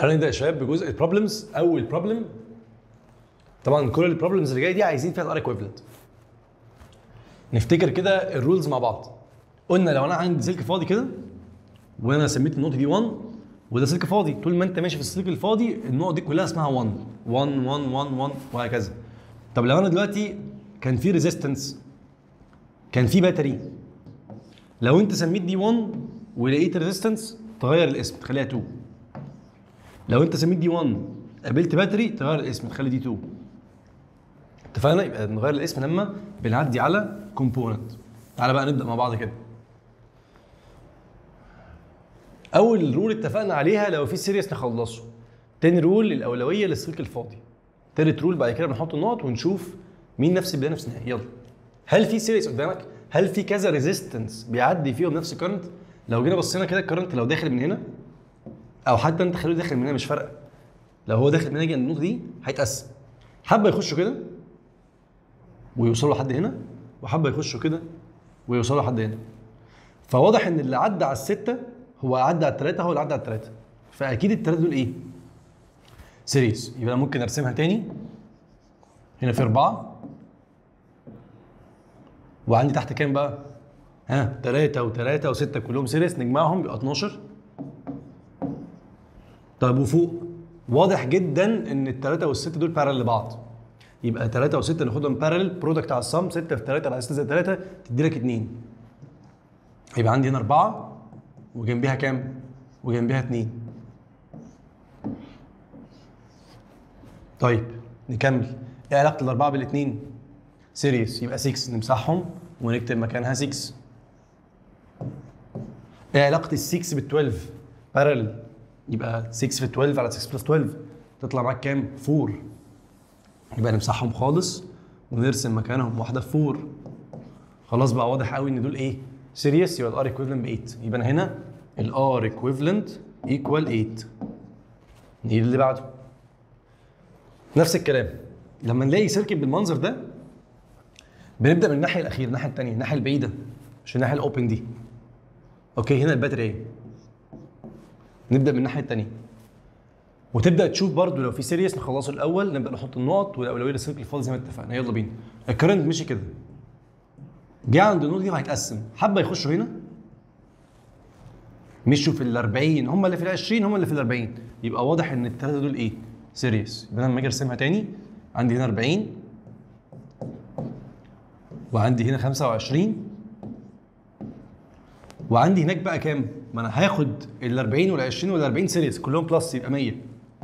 تعالوا نبدا يا شباب بجزء البروبلمز اول بروبلم طبعا كل البروبلمز اللي جايه دي عايزين فيها الار ايكويفالنت نفتكر كده الرولز مع بعض قلنا لو انا عندي سلك فاضي كده وانا سميت النقطه دي 1 وده سلك فاضي طول ما انت ماشي في السلك الفاضي النقط دي كلها اسمها 1 1 1 1 1 وهكذا طب لو انا دلوقتي كان في ريزيستنس كان في باتري لو انت سميت دي 1 ولقيت ريزيستنس تغير الاسم تخليها 2 لو انت سميت دي 1 قابلت باتري تغير الاسم تخلي دي 2 اتفقنا يبقى نغير الاسم لما بنعدي على كومبوننت تعالى بقى نبدا مع بعض كده اول رول اتفقنا عليها لو في سيريس نخلصه تاني رول الاولويه للسلك الفاضي تالت رول بعد كده بنحط النقط ونشوف مين نفس البدايه نفس النهايه يلا هل في سيريس قدامك هل في كذا ريزيستنس بيعدي فيهم نفس الكرنت لو جينا بصينا كده الكرنت لو داخل من هنا او حتى انت خليه داخل من هنا مش فارقه لو هو داخل من هنا النقطه دي هيتقسم حبه يخشوا كده ويوصلوا لحد هنا وحبه يخشوا كده ويوصلوا لحد هنا فواضح ان اللي عدى على السته هو عدى على الثلاثه هو اللي عدى على الثلاثه فاكيد الثلاثه دول ايه؟ سيريس يبقى انا ممكن ارسمها تاني هنا في اربعه وعندي تحت كام بقى؟ ها ثلاثة وثلاثة وستة كلهم سيريس نجمعهم يبقى 12 طيب وفوق واضح جدا ان الثلاثة والستة دول بارل لبعض يبقى 3 و6 ناخدهم بارل برودكت على الصم 6 في 3 على 6 زائد 3 تدي لك 2 يبقى عندي هنا 4 وجنبيها كام؟ وجنبيها 2 طيب نكمل ايه علاقة الأربعة بالاثنين؟ سيريس يبقى 6 نمسحهم ونكتب مكانها 6 ايه علاقة ال 6 بال 12 بارل يبقى 6 في 12 على 6 بلس 12 تطلع معاك كام؟ 4 يبقى نمسحهم خالص ونرسم مكانهم واحده في 4 خلاص بقى واضح قوي ان دول ايه سيريس يبقى الار ايكويفالنت ب 8 يبقى انا هنا الار ايكويفالنت ايكوال 8 نيجي اللي بعده نفس الكلام لما نلاقي سيركت بالمنظر ده بنبدا من الناحيه الاخيره الناحيه الثانيه الناحيه البعيده مش الناحيه الاوبن دي اوكي هنا الباتري ايه نبدا من الناحيه الثانيه وتبدا تشوف برضو لو في سيريس نخلصه الاول نبدا نحط النقط والاولويه للسلك الفاضي زي ما اتفقنا يلا بينا الكرنت مشي كده جه عند النقطه دي وهيتقسم حبه يخشوا هنا مشوا في ال 40 هم اللي في ال 20 هم اللي في ال 40 يبقى واضح ان الثلاثه دول ايه؟ سيريس يبقى انا لما اجي ارسمها تاني عندي هنا 40 وعندي هنا 25 وعندي هناك بقى كام؟ ما انا هاخد ال 40 وال 20 وال 40 سيريس كلهم بلس يبقى 100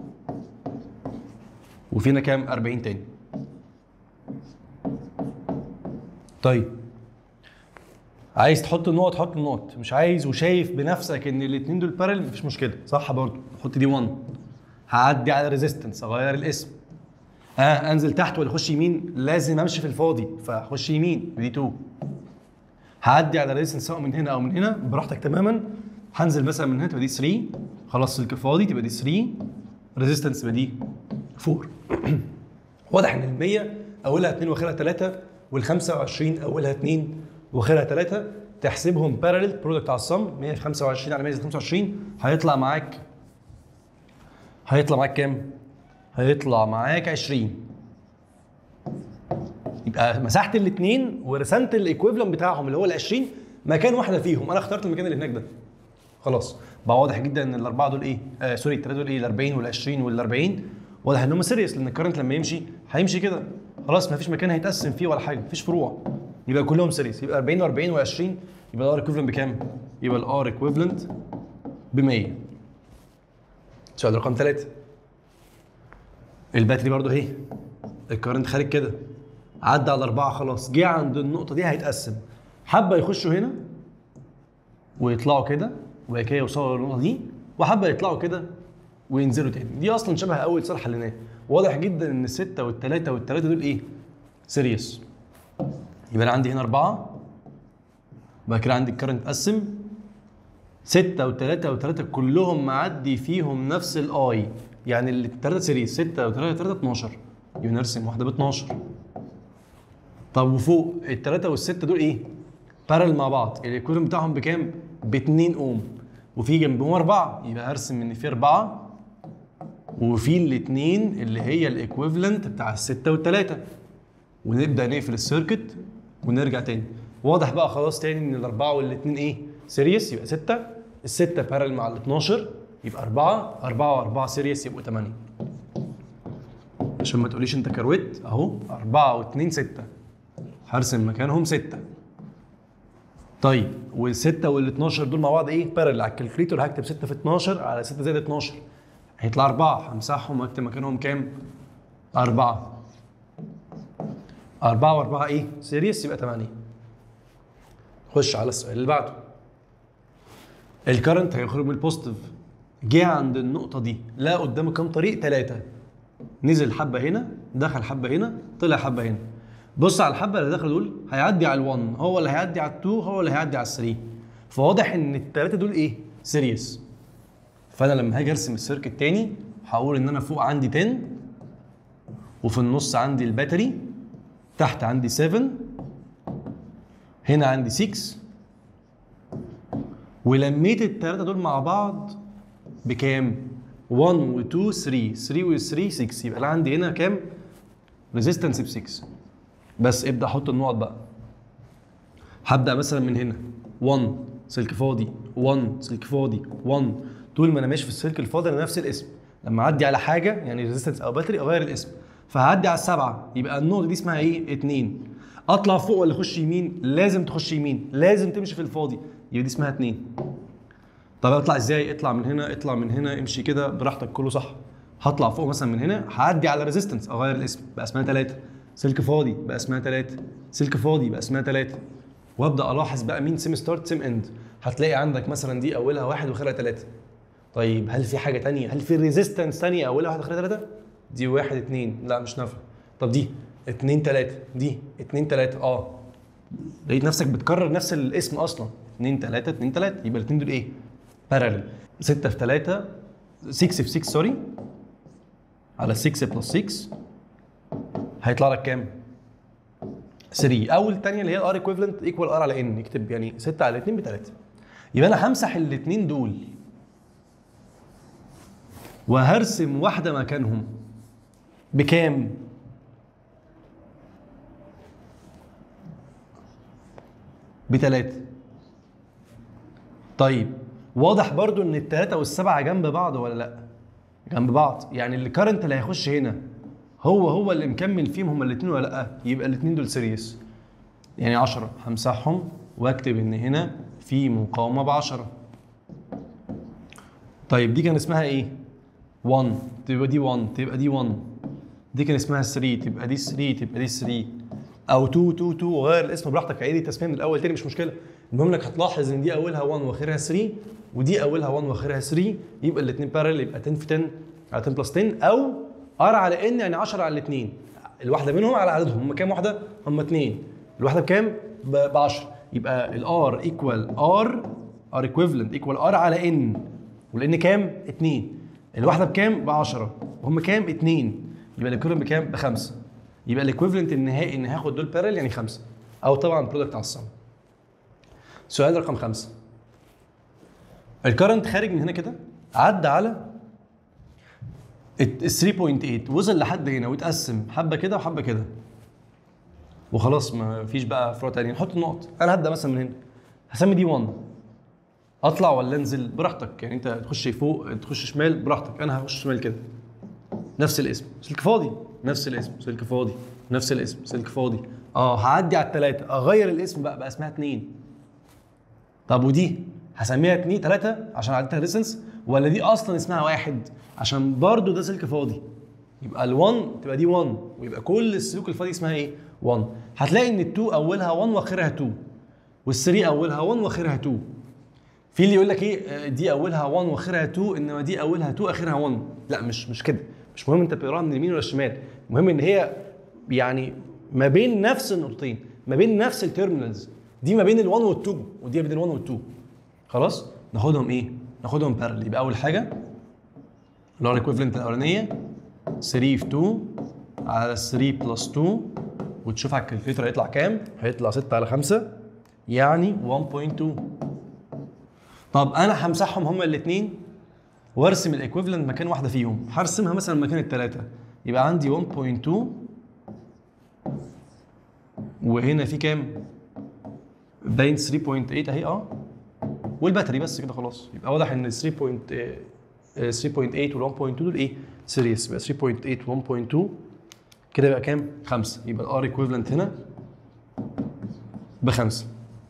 وفينا كام 40 تاني طيب عايز تحط النقط حط النقط مش عايز وشايف بنفسك ان الاثنين دول بارل مفيش مشكله صح برضو حط دي 1 هعدي على ريزيستنس اغير الاسم ها آه انزل تحت ولا اخش يمين لازم امشي في الفاضي فاخش يمين دي 2 هعدي على ريزيستنس سواء من هنا او من هنا براحتك تماما هنزل مثلا من هنا تبقى دي 3 خلاص سلك فاضي تبقى دي 3 ريزيستنس تبقى دي 4 واضح ان ال 100 اولها 2 واخرها 3 وال 25 اولها 2 واخرها 3 تحسبهم بارلل برودكت على الصم 100 في 25 على 100 زائد 25 هيطلع معاك هيطلع معاك كام؟ هيطلع معاك 20 يبقى مسحت الاثنين ورسمت الايكويفالنت بتاعهم اللي هو ال 20 مكان واحده فيهم انا اخترت المكان اللي هناك ده خلاص بقى واضح جدا ان الاربعه دول ايه آه سوري الثلاثه دول ايه ال 40 وال 20 وال 40 واضح ان هم سيريس لان الكرنت لما يمشي هيمشي كده خلاص ما فيش مكان هيتقسم فيه ولا حاجه مفيش فروع يبقى كلهم سيريس يبقى 40 و40 و20 يبقى الار ايكويفالنت بكام؟ يبقى الار ايكويفالنت ب 100 سؤال رقم ثلاثة الباتري برضو اهي الكرنت خارج كده عدى على أربعة خلاص جه عند النقطة دي هيتقسم حبة يخشوا هنا ويطلعوا كده وبعد كده يوصلوا للنقطة دي وحبة يطلعوا كده وينزلوا تاني دي أصلا شبه أول سؤال حليناه واضح جدا إن الستة والتلاتة والتلاتة دول إيه؟ سيريس يبقى أنا عندي هنا أربعة وبعد كده عندي الكرنت اتقسم ستة وتلاتة وتلاتة كلهم معدي فيهم نفس الاي يعني التلاتة سيريز ستة وتلاتة وتلاتة 12 يبقى نرسم واحدة ب 12 طب وفوق التلاتة والستة دول ايه؟ بارل مع بعض الايكويفالنت بتاعهم بكام؟ ب 2 اوم وفي جنبهم أربعة يبقى هرسم إن في أربعة وفي الاثنين اللي هي الايكويفالنت بتاع الستة والتلاتة ونبدا نقفل السيركت ونرجع تاني واضح بقى خلاص تاني ان الاربعه والاثنين ايه سيريس يبقى ستة الستة بارل مع ال 12 يبقى أربعة أربعة وأربعة سيريس يبقوا تمانية عشان ما تقوليش أنت كروت أهو أربعة واتنين ستة هرسم مكانهم ستة طيب والستة وال 12 دول مع بعض ايه؟ بارل على الكالكوليتور هكتب 6 في 12 على 6 زائد 12 هيطلع 4 همسحهم واكتب مكانهم كام؟ 4 4 و4 ايه؟ سيريس يبقى 8 خش على السؤال اللي بعده الكرنت هيخرج من البوزيتيف جه عند النقطة دي لا قدامه كام طريق؟ ثلاثة نزل حبة هنا دخل حبة هنا طلع حبة هنا بص على الحبة اللي داخل دول هيعدي على ال1 هو اللي هيعدي على ال2 هو اللي هيعدي على ال3 فواضح ان الثلاثة دول ايه؟ سيريس فانا لما هاجي ارسم السيركت تاني هقول ان انا فوق عندي 10 وفي النص عندي الباتري تحت عندي 7 هنا عندي 6 ولميت الثلاثه دول مع بعض بكام 1 و 2 3 3 و 3 6 يبقى انا عندي هنا كام ريزيستنس ب 6 بس ابدا احط النقط بقى هبدا مثلا من هنا 1 سلك فاضي 1 سلك فاضي 1 طول ما انا ماشي في السلك الفاضي انا نفس الاسم لما اعدي على حاجه يعني ريزيستنس او باتري اغير الاسم فهعدي على السبعه يبقى النقطه دي اسمها ايه 2 اطلع فوق ولا اخش يمين لازم تخش يمين لازم تمشي في الفاضي يبقى دي اسمها 2 طب اطلع ازاي اطلع من هنا اطلع من هنا امشي كده براحتك كله صح هطلع فوق مثلا من هنا هعدي على ريزيستنس اغير الاسم بقى اسمها 3 سلك فاضي بقى اسمها 3 سلك فاضي بقى اسمها 3 وابدا الاحظ بقى مين سيم ستارت سيم اند هتلاقي عندك مثلا دي اولها واحد واخرها 3 طيب هل في حاجه تانية هل في ريزيستنس تانية اولها واحد واخرها 3 دي واحد اتنين لا مش نافعه طب دي اتنين تلاتة دي اتنين تلاتة اه لقيت نفسك بتكرر نفس الاسم اصلا اتنين تلاتة اتنين تلاتة يبقى الاتنين دول ايه؟ بارالل ستة في تلاتة 6 في 6 سوري على 6 بلس 6 هيطلع لك كام؟ 3 او الثانيه اللي هي الار ايكويفالنت ايكوال ار على ان يكتب يعني 6 على 2 ب 3 يبقى انا همسح الاثنين دول وهرسم واحده مكانهم بكام؟ بتلاتة طيب واضح برضو ان التلاتة والسبعة جنب بعض ولا لا؟ جنب بعض يعني الكرنت اللي هيخش هنا هو هو اللي مكمل فيهم هما الاثنين ولا لا؟ يبقى الاثنين دول سيريس يعني 10 همسحهم واكتب ان هنا في مقاومة ب 10 طيب دي كان اسمها ايه؟ 1 تبقى دي 1 تبقى دي 1 دي كان اسمها 3 تبقى دي 3 تبقى دي 3 او 2 2 2 وغير الاسم براحتك عيد التسميه من الاول تاني مش مشكله المهم انك هتلاحظ ان دي اولها 1 واخرها 3 ودي اولها 1 واخرها 3 يبقى الاثنين بارل يبقى 10 في 10 على 10 بلس 10 او ار على ان يعني 10 على الاثنين الواحده منهم على عددهم هم كام واحده؟ هم اثنين الواحده بكام؟ ب 10 يبقى الار ايكوال ار ار ايكويفالنت ايكوال ار على ان والان كام؟ 2 الواحده بكام؟ ب 10 وهم كام؟ 2 يبقى الايكويفالنت بكام؟ بخمسه يبقى الايكويفالنت النهائي ان هاخد دول بارل يعني خمسه او طبعا برودكت على الصم سؤال رقم خمسه الكرنت خارج من هنا كده عدى على ال 3.8 وصل لحد هنا واتقسم حبه كده وحبه كده وخلاص ما فيش بقى فروع تانية نحط النقط انا هبدا مثلا من هنا هسمي دي 1 اطلع ولا انزل براحتك يعني انت تخش فوق تخش شمال براحتك انا هخش شمال كده نفس الاسم سلك فاضي نفس الاسم سلك فاضي نفس الاسم سلك فاضي اه هعدي على الثلاثه اغير الاسم بقى بقى اسمها اتنين طب ودي هسميها اتنين ثلاثه عشان عدتها ريسنس ولا دي اصلا اسمها واحد عشان برضو ده سلك فاضي يبقى ال1 تبقى دي 1 ويبقى كل السلوك الفاضي اسمها ايه 1 هتلاقي ان ال2 اولها 1 واخرها 2 وال3 اولها 1 واخرها 2 في اللي يقول لك ايه دي اولها 1 واخرها 2 انما دي اولها 2 اخرها 1 لا مش مش كده مش مهم انت بتقراها من اليمين ولا الشمال المهم ان هي يعني ما بين نفس النقطتين ما بين نفس التيرمينالز دي ما بين ال1 وال2 ودي ما بين ال1 وال2 خلاص ناخدهم ايه ناخدهم بارل يبقى اول حاجه اللي هو الايكويفالنت الاولانيه 3 في 2 على 3 بلس 2 وتشوف على الكالكوليتر هيطلع كام هيطلع 6 على 5 يعني 1.2 طب انا همسحهم هما الاثنين وارسم الايكويفالنت مكان واحده فيهم هرسمها مثلا مكان الثلاثه يبقى عندي 1.2 وهنا في كام باين 3.8 اهي اه والباتري بس كده خلاص يبقى واضح ان 3. 3.8 وال 1.2 دول ايه سيريس يبقى 3.8 و 1.2 كده يبقى كام 5 يبقى الار ايكويفالنت هنا بخمسه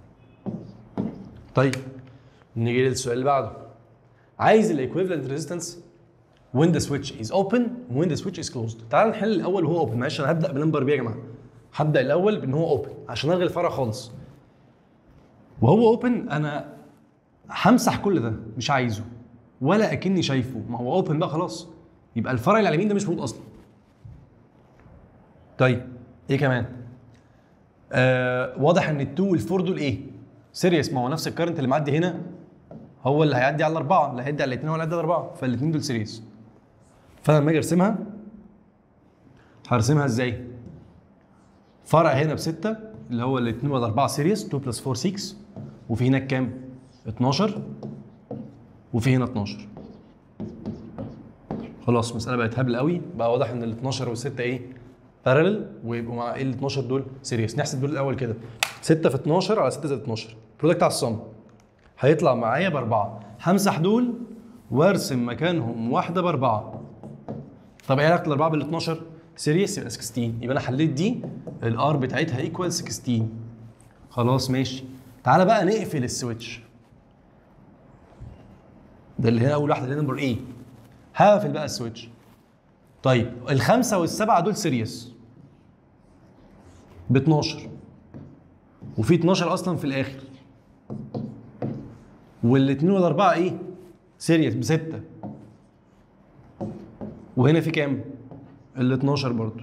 طيب نيجي للسؤال اللي بعده عايز الايكويفالنت ريزيستنس when the switch is open when the switch is closed تعال نحل الاول وهو اوبن معلش انا هبدا بنمبر بي يا جماعه هبدا الاول بان هو اوبن عشان الغي الفرع خالص وهو اوبن انا همسح كل ده مش عايزه ولا اكني شايفه ما هو اوبن بقى خلاص يبقى الفرع اللي على اليمين ده مش موجود اصلا طيب ايه كمان آه واضح ان التو والفور دول ايه سيريس ما هو نفس الكارنت اللي معدي هنا هو اللي هيعدي على الاربعه اللي هيعدي على الاثنين هو اللي هيعدي على الاربعه فالاثنين دول سيريس فانا لما اجي ارسمها هرسمها ازاي؟ فرع هنا بستة اللي هو الاثنين ولا اربعه سيريس 2 بلس 4 6 وفي هناك كام؟ 12 وفي هنا 12 خلاص المساله بقت هبل قوي بقى واضح ان ال 12 وال 6 ايه؟ بارلل ويبقوا مع ال 12 دول سيريس نحسب دول الاول كده 6 في 12 على 6 زائد 12 برودكت على الصم هيطلع معايا باربعه همسح دول وارسم مكانهم واحده باربعه طب ايه علاقه الاربعه بال 12 سيريس يبقى 16 يبقى انا حليت دي الار بتاعتها ايكوال 16 خلاص ماشي تعالى بقى نقفل السويتش ده اللي هي اول واحده اللي هي نمبر ايه هقفل بقى السويتش طيب الخمسه والسبعه دول سيريس ب 12 وفي 12 اصلا في الاخر والاثنين والاربعه ايه سيريس بسته وهنا في كام ال 12 برضو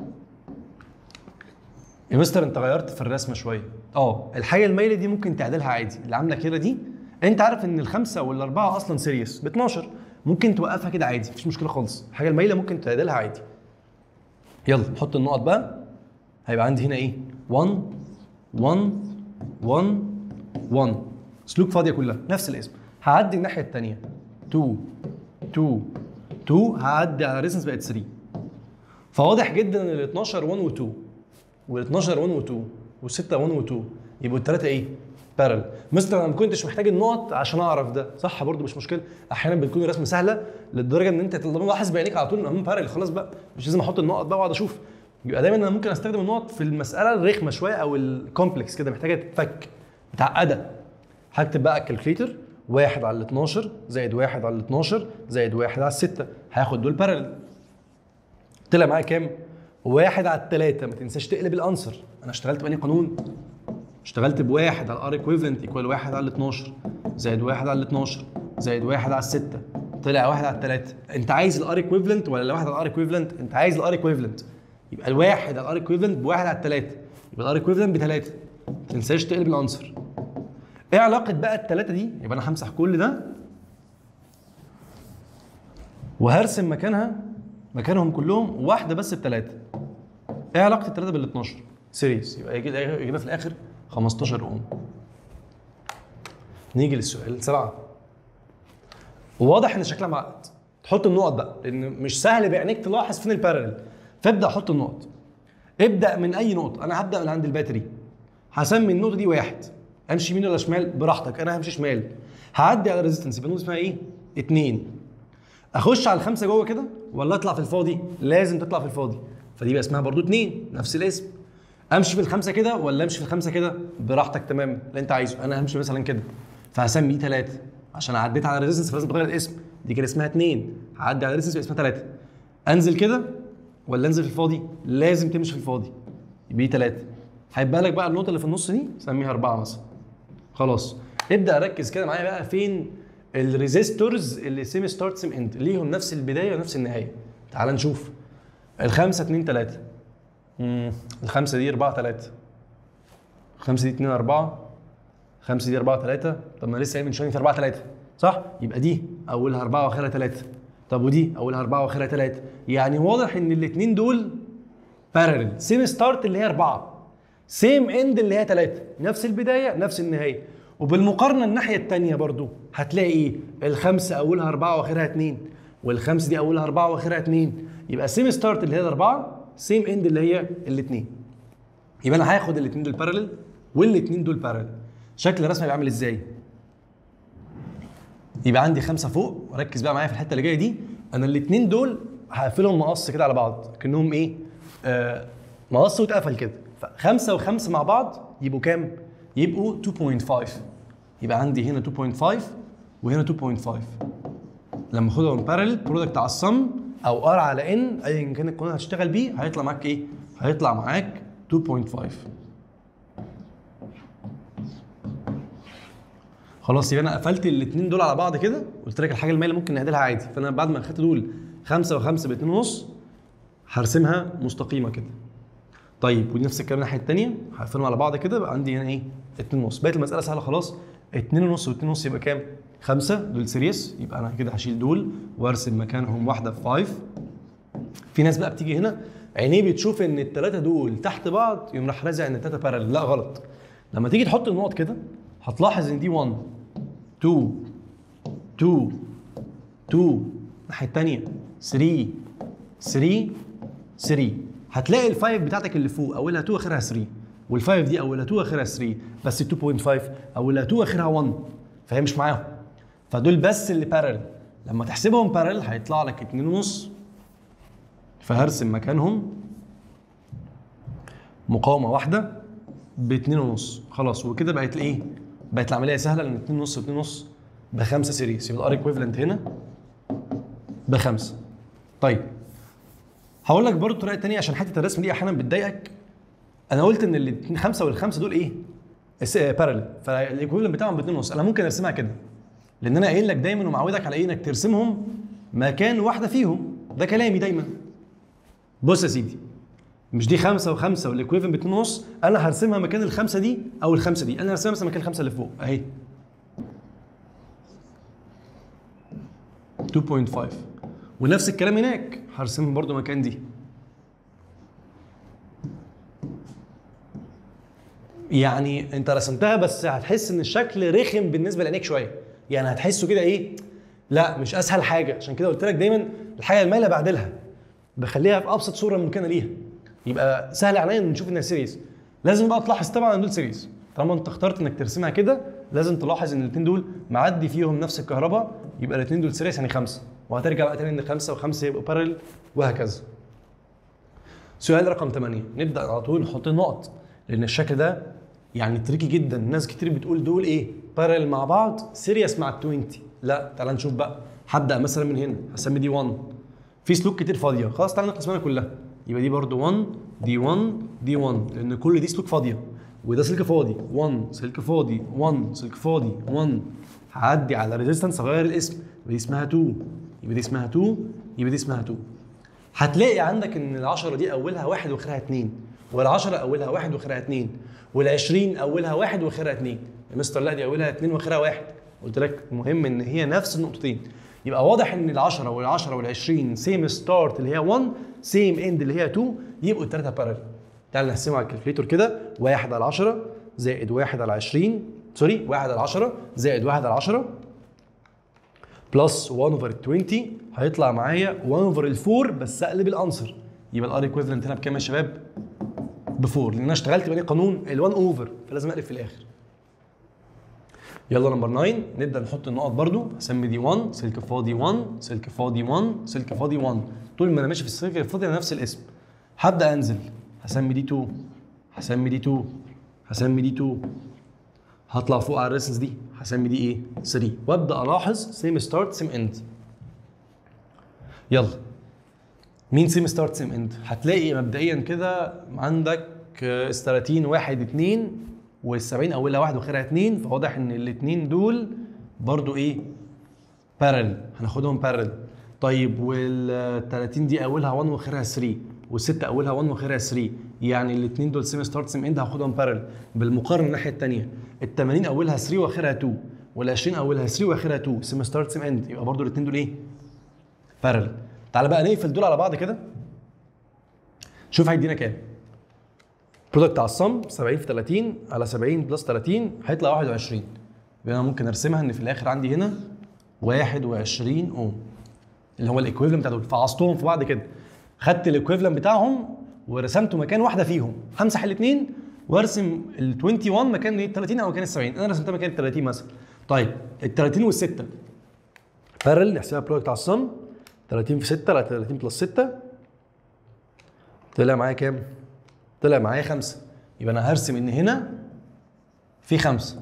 يا مستر انت غيرت في الرسمه شويه اه الحاجه المايله دي ممكن تعدلها عادي اللي عامله كده دي انت عارف ان الخمسه والاربعه اصلا سيريس ب 12 ممكن توقفها كده عادي مفيش مشكله خالص الحاجه المايله ممكن تعدلها عادي يلا نحط النقط بقى هيبقى عندي هنا ايه 1 1 1 1 سلوك فاضيه كلها نفس الاسم هعدي الناحيه الثانيه 2 2 2 هعدي على ريسنس بقت 3 فواضح جدا ان ال 12 1 و2 وال 12 1 و2 وال 6 1 و2 يبقوا الثلاثه ايه؟ بارل مستر انا ما كنتش محتاج النقط عشان اعرف ده صح برضو مش مشكله احيانا بتكون الرسمه سهله للدرجه ان انت تبقى لاحظ بعينيك على طول ان هم بارل خلاص بقى مش لازم احط النقط بقى واقعد اشوف يبقى دايما انا ممكن استخدم النقط في المساله الرخمه شويه او الكومبلكس كده محتاجه تتفك متعقده هكتب بقى الكالكليتر واحد على ال 12 زائد واحد على ال 12 زائد واحد على الستة هاخد دول بارل طلع معايا كام؟ واحد على الثلاثة ما تنساش تقلب الانسر انا اشتغلت بأني قانون اشتغلت بواحد على الار ايكويفالنت ايكوال واحد على ال 12 زائد واحد على ال 12 زائد واحد على الستة طلع واحد على الثلاثة انت عايز الار ايكويفالنت ولا الواحد على الار ايكويفالنت؟ انت عايز الار ايكويفالنت يبقى الواحد على الار ايكويفالنت بواحد على الثلاثة يبقى الار ايكويفالنت بثلاثة ما تنساش تقلب الانسر ايه علاقة بقى الثلاثة دي؟ يبقى انا همسح كل ده وهرسم مكانها مكانهم كلهم واحدة بس بثلاثة. ايه علاقة الثلاثة بال 12؟ سيريس يبقى يجي يجينا في الآخر 15 أوم. نيجي للسؤال السبعة. واضح إن شكلها معقد. تحط النقط بقى لأن مش سهل بعينيك تلاحظ فين البارلل. فابدأ حط النقط. ابدأ من أي نقطة، أنا هبدأ من عند الباتري. هسمي النقطة دي واحد. امشي يمين ولا شمال براحتك انا همشي شمال هعدي على ريزيستنس يبقى النقطه اسمها ايه؟ اتنين اخش على الخمسه جوه كده ولا اطلع في الفاضي؟ لازم تطلع في الفاضي فدي بقى اسمها برضو اتنين نفس الاسم امشي في الخمسه كده ولا امشي في الخمسه كده؟ براحتك تمام اللي انت عايزه انا همشي مثلا كده فهسمي دي ثلاثه عشان عديت على ريزيستنس فلازم تغير الاسم دي كده اسمها اتنين هعدي على ريزيستنس يبقى اسمها ثلاثه انزل كده ولا انزل في الفاضي؟ لازم تمشي في الفاضي يبقى دي ثلاثه هيبقى لك بقى النقطه اللي في النص دي سميها اربعه مثلا خلاص ابدا ركز كده معايا بقى فين الريزيستورز اللي سيم ستارت سيم اند ليهم نفس البدايه ونفس النهايه تعال نشوف الخمسه 2 3 امم الخمسه دي 4 3 الخمسه دي 2 4 الخمسه دي 4 3 طب ما لسه قايل من شويه في 4 3 صح يبقى دي اولها 4 واخرها 3 طب ودي اولها 4 واخرها 3 يعني واضح ان الاثنين دول بارلل سيم ستارت اللي هي 4 سيم اند اللي هي 3 نفس البدايه نفس النهايه وبالمقارنه الناحيه الثانيه برضو هتلاقي ايه الخمسه اولها اربعه واخرها اتنين والخمسه دي اولها اربعه واخرها اتنين يبقى سيم ستارت اللي هي الاربعه سيم اند اللي هي الاثنين يبقى انا هاخد الاثنين دول بارلل والاثنين دول بارلل شكل الرسمه بيعمل ازاي يبقى عندي خمسه فوق وركز بقى معايا في الحته اللي جايه دي انا الاثنين دول هقفلهم مقص كده على بعض كانهم ايه آه مقص واتقفل كده فخمسه وخمسه مع بعض يبقوا كام يبقوا 2.5 يبقى عندي هنا 2.5 وهنا 2.5 لما اخدهم بارلل برودكت على الصم او ار على ان ايا كان القانون اللي هتشتغل بيه هيطلع معاك ايه هيطلع معاك 2.5 خلاص يبقى انا قفلت الاثنين دول على بعض كده قلت لك الحاجه المايله ممكن نعدلها عادي فانا بعد ما اخدت دول خمسه وخمسه باتنين ونص هرسمها مستقيمه كده طيب ونفس الكلام الناحيه الثانيه هقفلهم على بعض كده بقى عندي هنا ايه اتنين ونص بقت المساله سهله خلاص اتنين ونص واتنين ونص يبقى كام؟ خمسه دول سيريس يبقى انا كده هشيل دول وارسم مكانهم واحده في 5 في ناس بقى بتيجي هنا عينيه بتشوف ان الثلاثه دول تحت بعض يقوم راح رازع ان الثلاثه بارل لا غلط لما تيجي تحط النقط كده هتلاحظ ان دي 1 2 2 2 الناحيه الثانيه 3 3 3 هتلاقي الفايف بتاعتك اللي فوق اولها 2 اخرها 3 والفايف دي اولها 2 اخرها 3 بس 2.5 اولها 2 اخرها 1 فهي مش معاهم فدول بس اللي بارل لما تحسبهم بارل هيطلع لك 2 ونص فهرسم مكانهم مقاومه واحده باتنين ونص خلاص وكده بقت الايه؟ بقت العمليه سهله لان اتنين ونص واتنين ونص بخمسه سيريس يبقى الار ايكويفالنت هنا بخمسه طيب هقول لك برضه طريقه تانية عشان حته الرسم دي احيانا بتضايقك انا قلت ان الاثنين خمسه والخمسه دول ايه؟ بارل فالايكويفالنت بتاعهم باتنين ونص انا ممكن ارسمها كده لان انا قايل لك دايما ومعودك على ايه انك ترسمهم مكان واحده فيهم ده كلامي دايما بص يا سيدي مش دي خمسة وخمسة والايكويفن باتنين ونص انا هرسمها مكان الخمسة دي او الخمسة دي انا هرسمها مثلا مكان الخمسة اللي فوق اهي 2.5 ونفس الكلام هناك هرسمها برضو مكان دي يعني انت رسمتها بس هتحس ان الشكل رخم بالنسبه لعينيك شويه يعني هتحسه كده ايه لا مش اسهل حاجه عشان كده قلت لك دايما الحاجه المايله بعدلها بخليها في ابسط صوره ممكنه ليها يبقى سهل عليا ان نشوف انها سيريز لازم بقى تلاحظ طبعا ان دول سيريز طالما انت اخترت انك ترسمها كده لازم تلاحظ ان الاثنين دول معدي فيهم نفس الكهرباء يبقى الاثنين دول سيريز يعني خمسه وهترجع بقى تاني ان خمسه وخمسه يبقوا بارل وهكذا سؤال رقم 8 نبدا على طول نحط النقط لان الشكل ده يعني تريكي جدا ناس كتير بتقول دول ايه بارل مع بعض سيريس مع ال 20 لا تعال نشوف بقى هبدا مثلا من هنا هسمي دي 1 في سلوك كتير فاضيه خلاص تعالى نخلص منها كلها يبقى دي برضو 1 دي 1 دي 1 لان كل دي سلوك فاضيه وده سلك فاضي 1 سلك فاضي 1 سلك فاضي 1 هعدي على ريزيستنس اغير الاسم يبقى دي اسمها 2 يبقى دي اسمها 2 يبقى دي اسمها 2 هتلاقي عندك ان ال 10 دي اولها واحد واخرها 2 وال10 اولها واحد واخرها 2 وال20 اولها واحد واخرها 2 يا مستر لا دي اولها 2 واخرها واحد قلت لك المهم ان هي نفس النقطتين يبقى واضح ان ال10 وال10 وال20 سيم ستارت اللي هي 1 سيم اند اللي هي 2 يبقوا الثلاثه بارل تعال نقسمها على الكالكوليتور كده 1 على 10 زائد 1 على 20 سوري 1 على 10 زائد 1 على 10 بلس 1 اوفر 20 هيطلع معايا 1 اوفر ال 4 بس اقلب الانسر يبقى الار ايكويفالنت هنا بكام يا شباب؟ ب 4 لان انا اشتغلت بني قانون ال 1 اوفر فلازم اقلب في الاخر يلا نمبر 9 نبدا نحط النقط برضو هسمي دي 1 سلك فاضي 1 سلك فاضي 1 سلك فاضي 1 طول ما انا ماشي في السلك الفاضي انا نفس الاسم هبدا انزل هسمي دي 2 هسمي دي 2 هسمي دي 2 هطلع فوق على الريسنس دي هسمي دي ايه 3 وابدا الاحظ سيم ستارت سيم اند يلا مين سيم ستارت سيم اند هتلاقي مبدئيا كده عندك ال 30 1 2 وال 70 اولها واحد واخرها 2 فواضح ان الاثنين دول برضو ايه بارل هناخدهم بارل طيب وال 30 دي اولها 1 واخرها 3 والستة اولها 1 واخرها 3 يعني الاثنين دول سيم ستارت سيم اند هاخدهم بارل بالمقارنه الناحيه الثانيه ال 80 اولها 3 واخرها 2 وال 20 اولها 3 واخرها 2 سيم ستارت سيم اند يبقى برضو الاثنين دول ايه بارل تعال بقى نقفل دول على بعض كده شوف هيدينا كام برودكت على الصم 70 في 30 على 70 بلس 30 هيطلع 21 يبقى انا ممكن ارسمها ان في الاخر عندي هنا 21 اوم اللي هو الايكويفالنت بتاع دول فعصتهم في بعض كده خدت الايكويفالنت بتاعهم ورسمته مكان واحده فيهم همسح الاثنين وارسم ال 21 مكان ال 30 او مكان ال 70 انا رسمتها مكان ال 30 مثلا طيب ال 30 وال 6 بارل نحسبها برودكت على الصم 30 في 6 على 30 بلس 6 طلع معايا كام؟ طلع معايا 5 يبقى انا هرسم ان هنا في 5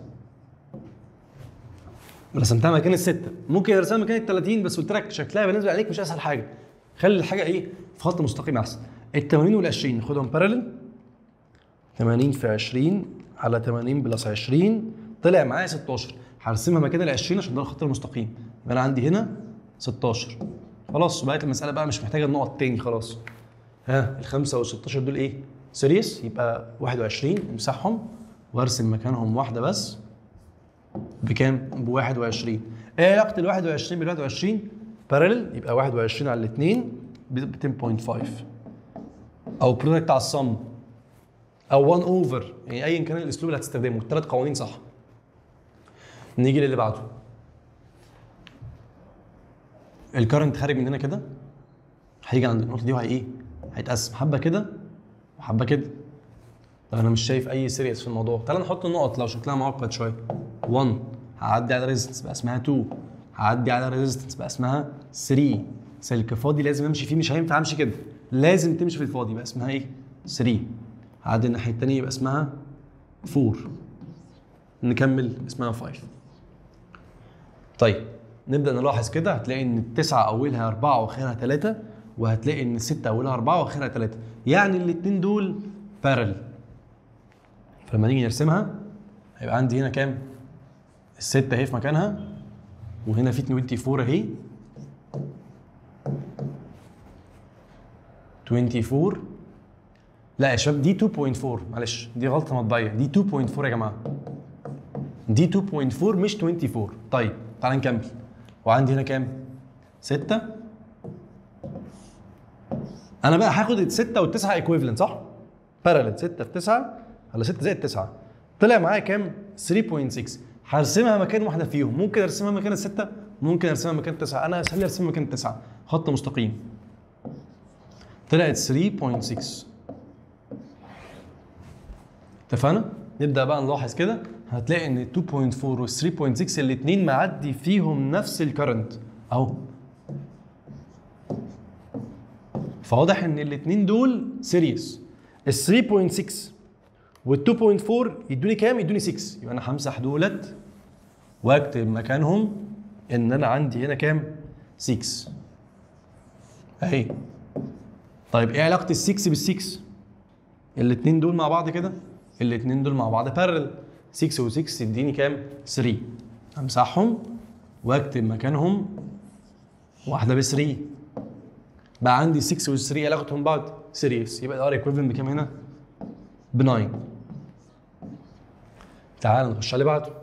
رسمتها مكان الستة ممكن ارسمها مكان ال 30 بس قلت لك شكلها بالنسبه عليك مش اسهل حاجه خلي الحاجه ايه في خط مستقيم احسن ال 80 وال 20 ناخدهم بارلل 80 في 20 على 80 بلس 20 طلع معايا 16 هرسمها مكان ال 20 عشان ده الخط المستقيم يبقى انا عندي هنا 16 خلاص بقت المساله بقى مش محتاجه النقط تاني خلاص ها الخمسه وال 16 دول ايه؟ سيريس يبقى 21 امسحهم وارسم مكانهم واحده بس بكام؟ ب 21 ايه علاقه ال 21 بال 21 بارلل يبقى 21 على الاثنين ب 10.5 او برودكت على الصم او 1 اوفر يعني ايا كان الاسلوب اللي هتستخدمه الثلاث قوانين صح نيجي للي بعده الكرنت خارج من هنا كده هيجي عند النقطه دي وهي ايه هيتقسم حبه كده وحبه كده طب انا مش شايف اي سيريس في الموضوع تعال نحط النقط لو شكلها معقد شويه 1 هعدي على ريزيستنس بقى اسمها 2 هعدي على ريزيستنس بقى اسمها 3 سلك فاضي لازم امشي فيه مش هينفع امشي كده لازم تمشي في الفاضي بقى اسمها ايه 3 هعدي الناحيه الثانيه يبقى اسمها 4 نكمل اسمها 5 طيب نبدا نلاحظ كده هتلاقي ان التسعه اولها اربعه واخرها ثلاثه وهتلاقي ان السته اولها اربعه واخرها ثلاثه يعني الاثنين دول بارل فلما نيجي نرسمها هيبقى عندي هنا كام؟ الستة اهي في مكانها وهنا في 24 اهي 24 لا يا شباب دي 2.4 معلش دي غلطة مطبعية دي 2.4 يا جماعة دي 2.4 مش 24 طيب تعال نكمل وعندي هنا كام؟ 6 انا بقى هاخد الستة والتسعة ايكويفالنت صح؟ بارالل 6 في 9 على 6 زائد 9 طلع معايا كام؟ 3.6 هرسمها مكان واحده فيهم ممكن ارسمها مكان الستة ممكن ارسمها مكان التسعة انا اسهل لي ارسمها مكان التسعة خط مستقيم طلعت 3.6 اتفقنا؟ نبدا بقى نلاحظ كده هتلاقي ان 2.4 وال 3.6 الاثنين معدي فيهم نفس الكرنت اهو فواضح ان الاثنين دول سيريس ال 3.6 وال 2.4 يدوني كام؟ يدوني 6 يبقى انا همسح دولت واكتب مكانهم ان انا عندي هنا كام؟ 6 اهي طيب ايه علاقه ال 6 بال 6 الاثنين دول مع بعض كده الاثنين دول مع بعض بارل 6 و6 يديني كام 3 امسحهم واكتب مكانهم واحده ب 3 بقى عندي 6 و 3 علاقتهم بعض سيريس يبقى الار ايكويفالنت بكام هنا ب 9 تعال نخش على اللي بعده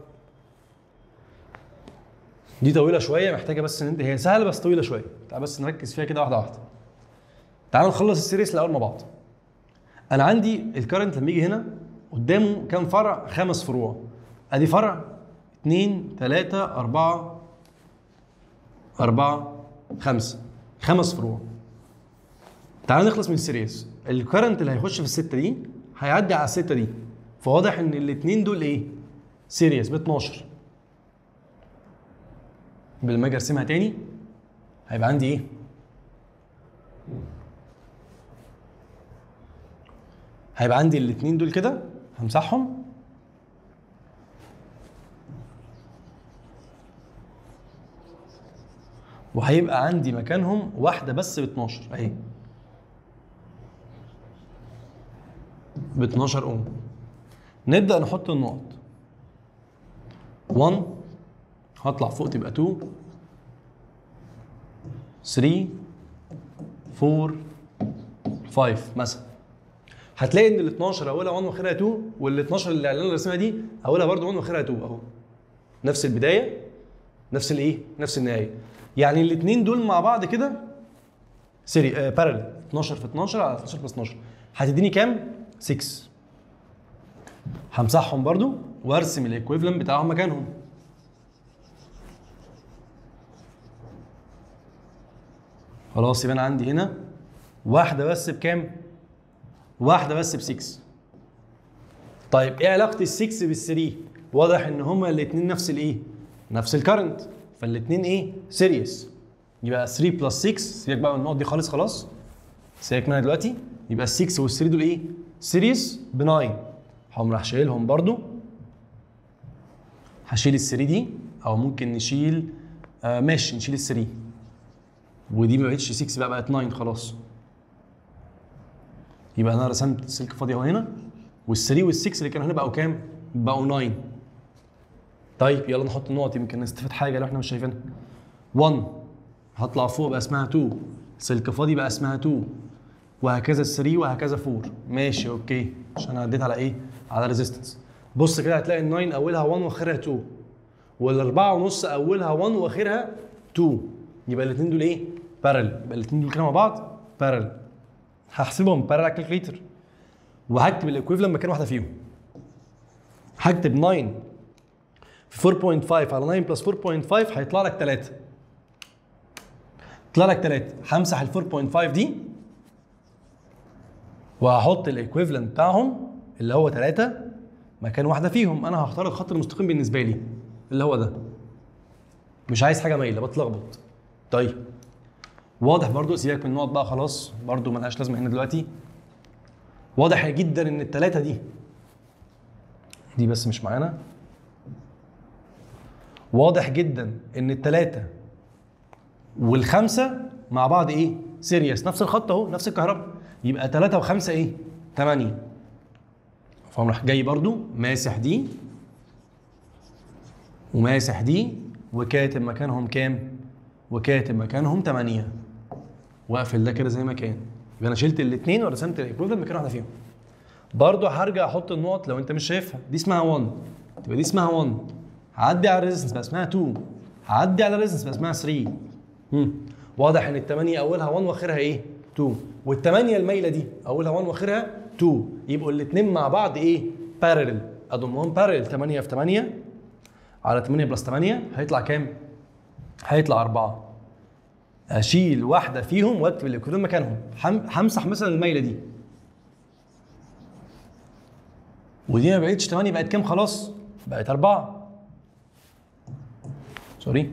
دي طويله شويه محتاجه بس ان انت هي سهله بس طويله شويه تعال بس نركز فيها كده واحده واحده تعال نخلص السيريس الاول مع بعض انا عندي الكرنت لما يجي هنا قدامه كام فرع خمس فروع ادي فرع اثنين ثلاثة أربعة أربعة خمسة خمس فروع تعال نخلص من السيريس الكرنت اللي هيخش في الستة دي هيعدي على الستة دي فواضح ان الاثنين دول ايه سيريس ب 12 لما اجي ارسمها تاني هيبقى عندي ايه هيبقى عندي الاثنين دول كده همسحهم وهيبقى عندي مكانهم واحدة بس ب 12 اهي ب 12 اوم نبدأ نحط النقط 1 هطلع فوق تبقى 2 3 4 5 مثلا هتلاقي ان ال 12 اولها 1 واخرها 2 وال 12 اللي انا راسمها دي اولها برضه 1 واخرها 2 اهو نفس البدايه نفس الايه نفس النهايه يعني الاثنين دول مع بعض كده سيري آه بارل 12 في 12 على 12 بلس 12 هتديني كام 6 همسحهم برضو وارسم الايكويفالنت بتاعهم مكانهم خلاص يبقى انا عندي هنا واحده بس بكام واحده بس ب 6 طيب ايه علاقه ال 6 بال 3 واضح ان هما الاثنين نفس الايه نفس الكرنت فالاثنين ايه سيريس يبقى 3 بلس 6 سيبك بقى من النقط دي خالص خلاص سيبك منها دلوقتي يبقى ال 6 وال 3 دول ايه سيريس ب 9 هقوم راح شايلهم برضو هشيل ال 3 دي او ممكن نشيل آه ماشي نشيل ال 3 ودي ما بقتش 6 بقى بقت 9 خلاص يبقى انا رسمت سلك فاضي اهو هنا وال3 وال6 اللي كانوا هنا بقوا كام؟ بقوا 9 طيب يلا نحط النقط يمكن نستفاد حاجه لو احنا مش شايفينها 1 هطلع فوق بقى اسمها 2 سلك فاضي بقى اسمها 2 وهكذا 3 وهكذا 4 ماشي اوكي عشان انا عديت على ايه؟ على ريزيستنس بص كده هتلاقي ال 9 اولها 1 واخرها 2 والاربعه ونص اولها 1 واخرها 2 يبقى الاثنين دول ايه؟ بارل يبقى الاثنين دول كده مع بعض بارل هحسبهم بارل على الكالكليتر وهكتب الايكويفالنت مكان واحده فيهم هكتب 9 في 4.5 على 9 بلس 4.5 هيطلع لك 3 يطلع لك 3 همسح ال 4.5 دي وهحط الايكويفالنت بتاعهم اللي هو 3 مكان واحده فيهم انا هختار الخط المستقيم بالنسبه لي اللي هو ده مش عايز حاجه مايله بتلخبط طيب واضح برضو سيبك من النقط بقى خلاص برضو ملهاش لازمه هنا دلوقتي واضح جدا ان التلاتة دي دي بس مش معانا واضح جدا ان التلاتة والخمسة مع بعض ايه سيريس نفس الخط اهو نفس الكهرباء يبقى تلاتة وخمسة ايه تمانية فقوم راح جاي برضو ماسح دي وماسح دي وكاتب مكانهم كام وكاتب مكانهم تمانية واقفل ده كده زي ما كان يبقى انا شلت الاثنين ورسمت الايكويفالنت مكان واحده فيهم برضه هرجع احط النقط لو انت مش شايفها دي اسمها 1 تبقى دي اسمها 1 هعدي على الريزنس بقى اسمها 2 هعدي على الريزنس بقى اسمها 3 مم. واضح ان الثمانيه اولها 1 واخرها ايه 2 والثمانيه المايله دي اولها 1 واخرها 2 يبقوا الاثنين مع بعض ايه بارلل اضمهم بارلل 8 في 8 على 8 بلس 8 هيطلع كام هيطلع 4 اشيل واحده فيهم واكتب الايكويفالنت مكانهم هم- همسح مثلا المايله دي ودي ما بقتش 8 بقت كام خلاص بقت 4 سوري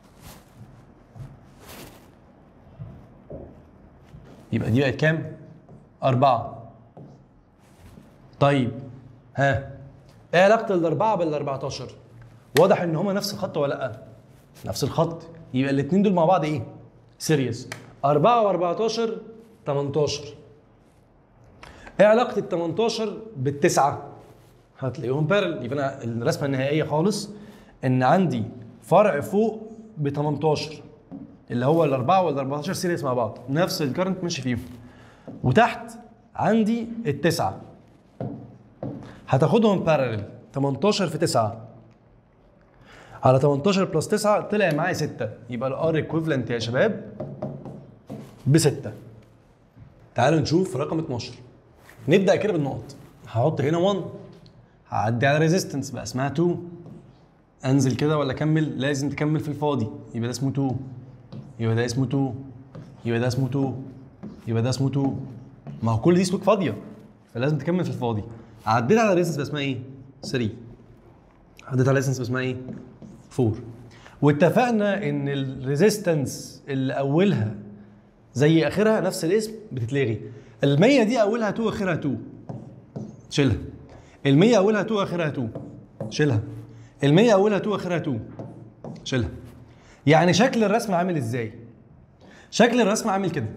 يبقى دي بقت كام 4 طيب ها ايه علاقه الاربعه بال 14 واضح ان هما نفس الخط ولا لا نفس الخط يبقى الاثنين دول مع بعض ايه سيريس 4 و14 18 ايه علاقه ال 18 بالتسعه هتلاقيهم بارل يبقى انا الرسمه النهائيه خالص ان عندي فرع فوق ب 18 اللي هو الاربعه وال 14 سيريس مع بعض نفس الكرنت ماشي فيهم وتحت عندي التسعه هتاخدهم بارل 18 في 9 على 18 بلس 9 طلع معايا 6 يبقى الار ايكويفالنت يا شباب ب 6 تعالوا نشوف رقم 12 نبدا كده بالنقط هحط هنا 1 هعدي على ريزيستنس بقى اسمها 2 انزل كده ولا اكمل لازم تكمل في الفاضي يبقى ده اسمه 2 يبقى ده اسمه 2 يبقى ده اسمه 2 يبقى ده اسمه 2 ما هو كل دي سوق فاضيه فلازم تكمل في الفاضي عديت على ريزيستنس بقى اسمها ايه 3 عديت على ريزيستنس بقى اسمها ايه 4 واتفقنا ان الريزيستنس اللي اولها زي اخرها نفس الاسم بتتلغي ال 100 دي اولها 2 اخرها 2 شيلها ال 100 اولها 2 اخرها 2 شيلها ال 100 اولها 2 اخرها 2 شيلها يعني شكل الرسم عامل ازاي شكل الرسم عامل كده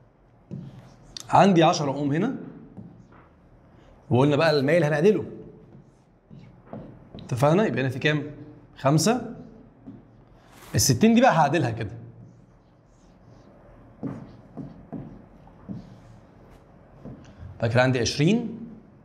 عندي 10 اوم هنا وقلنا بقى الميل هنعدله اتفقنا يبقى هنا في كام خمسة ال 60 دي بقى هعدلها كده فاكر عندي 20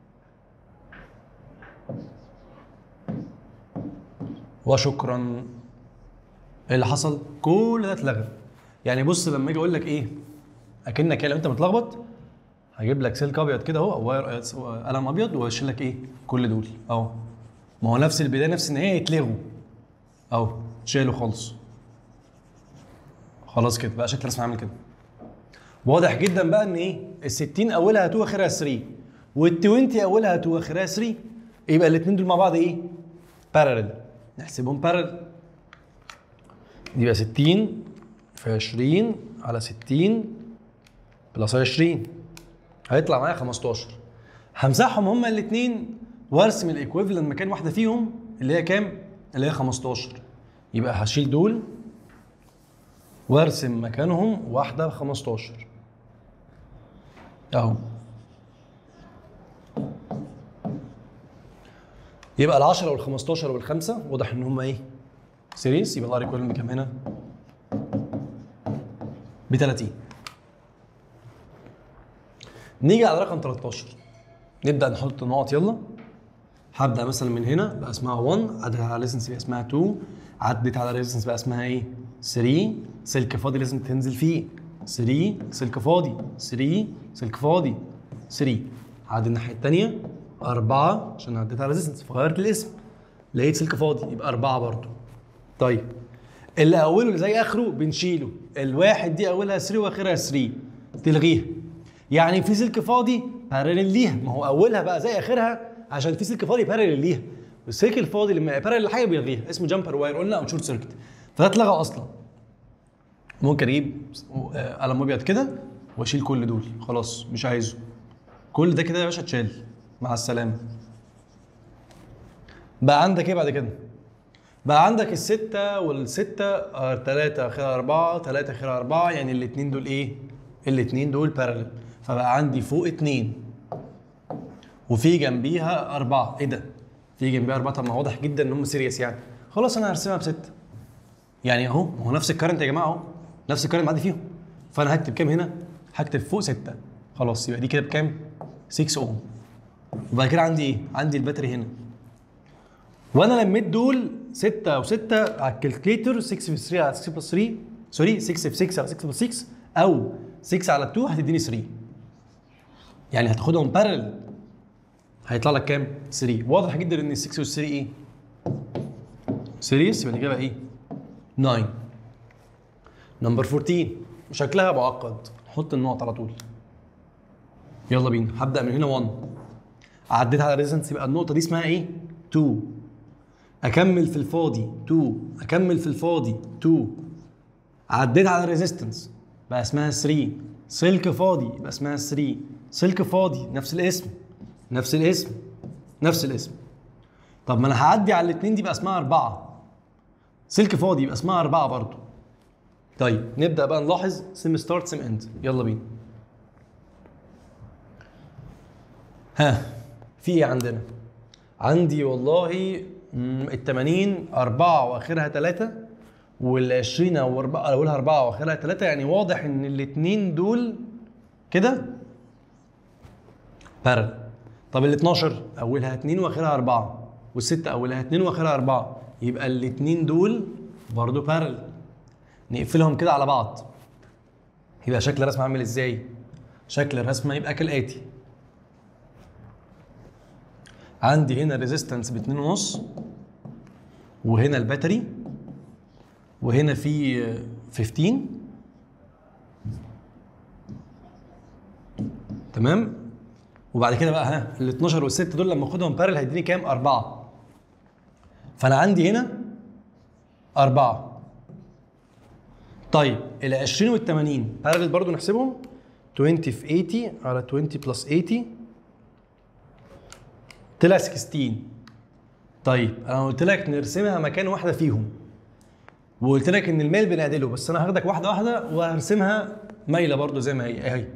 وشكرا ايه اللي حصل؟ كل ده اتلغى يعني بص لما اجي اقول لك ايه اكنك كده لو انت متلخبط هجيب لك سلك ابيض كده اهو او واير قلم ابيض واشيل لك ايه كل دول اهو ما هو نفس البدايه نفس النهايه يتلغوا اهو شالوا خالص خلاص كده بقى شكل الرسم عامل كده واضح جدا بقى ان ايه ال 60 اولها 2 اخرها 3 وال 20 اولها 2 اخرها 3 يبقى الاثنين دول مع بعض ايه بارلل نحسبهم بارلل يبقى 60 في 20 على 60 بلس 20 هيطلع معايا 15 همسحهم هما الاثنين وارسم الايكويفالنت مكان واحده فيهم اللي هي كام؟ اللي هي 15 يبقى هشيل دول وارسم مكانهم واحده ب 15 اهو يبقى ال 10 وال 15 والخمسه واضح ان هم ايه؟ سيريس يبقى الار ايكويفالنت بكام هنا؟ ب 30 نيجي على رقم 13 نبدا نحط نقط يلا هبدا مثلا من هنا بقى اسمها 1 عدت على ريزنس بقى اسمها 2 عدت على ريزنس بقى اسمها ايه 3 سلك فاضي لازم تنزل فيه 3 سلك فاضي 3 سلك فاضي 3 عاد الناحيه الثانيه 4 عشان عديت على ريزنس فغيرت الاسم لقيت سلك فاضي يبقى 4 برضه طيب اللي اوله اللي زي اخره بنشيله الواحد دي اولها 3 واخرها 3 تلغيها يعني في سلك فاضي بارلل ليها ما هو اولها بقى زي اخرها عشان في سلك فاضي بارلل ليها والسلك الفاضي لما بارلل لحاجه بيلغيها اسمه جامبر واير قلنا او شورت سيركت فده اتلغى اصلا ممكن اجيب آه، قلم ابيض كده واشيل كل دول خلاص مش عايزه كل ده كده يا باشا اتشال مع السلامه بقى عندك ايه بعد كده بقى عندك الستة والستة آه، تلاتة آخرها أربعة تلاتة آخرها أربعة يعني الاتنين دول إيه؟ الاتنين دول بارلل فبقى عندي فوق اتنين وفي جنبيها أربعة إيه ده؟ في جنبيها أربعة طب ما واضح جدا إن هم سيريس يعني خلاص أنا هرسمها بستة يعني أهو ما هو نفس الكارنت يا جماعة أهو نفس الكارنت معدي فيهم فأنا هكتب كام هنا؟ هكتب فوق ستة خلاص يبقى دي كده بكام؟ 6 أوم وبعد كده عندي إيه؟ عندي الباتري هنا وانا لميت دول 6 و6 على الكالكليتر 6 في 3 على 6 بلس 3 سوري 6 في 6 على 6 بلس 6 او 6 على 2 هتديني 3 يعني هتاخدهم بارل هيطلع لك كام؟ 3 واضح جدا ان ال 6 وال 3 ايه؟ سيريس يبقى الاجابه ايه؟ 9 نمبر 14 شكلها معقد حط النقط على طول يلا بينا هبدا من هنا 1 عديت على ريزنس يبقى النقطه دي اسمها ايه؟ 2 اكمل في الفاضي 2 اكمل في الفاضي 2 عديت على ريزيستنس بقى اسمها 3 سلك فاضي يبقى اسمها 3 سلك فاضي نفس الاسم نفس الاسم نفس الاسم طب ما انا هعدي على الاثنين دي بقى اسمها أربعة سلك فاضي يبقى اسمها أربعة برضو طيب نبدأ بقى نلاحظ سيم ستارت سيم اند يلا بينا ها في ايه عندنا عندي والله مم، ال 80 أربعة وآخرها ثلاثة وال 20 أو أربعة أولها أربعة وآخرها ثلاثة يعني واضح إن الاتنين دول كده بارل طب ال 12 أولها اتنين وآخرها أربعة والستة أولها اتنين وآخرها أربعة يبقى الاتنين دول برضو بارل نقفلهم كده على بعض يبقى شكل الرسمة عامل ازاي؟ شكل الرسمة يبقى كالآتي عندي هنا ريزيستنس باتنين ونص وهنا الباتري وهنا في 15 تمام وبعد كده بقى ها ال 12 وال 6 دول لما اخدهم بارل هيديني كام؟ أربعة فأنا عندي هنا أربعة طيب ال 20 وال 80 بارل برضو نحسبهم 20 في 80 على 20 بلس 80 طلع 16 طيب انا قلت لك نرسمها مكان واحده فيهم وقلت لك ان الميل بنعدله بس انا هاخدك واحده واحده وهرسمها مايله برضو زي ما هي اهي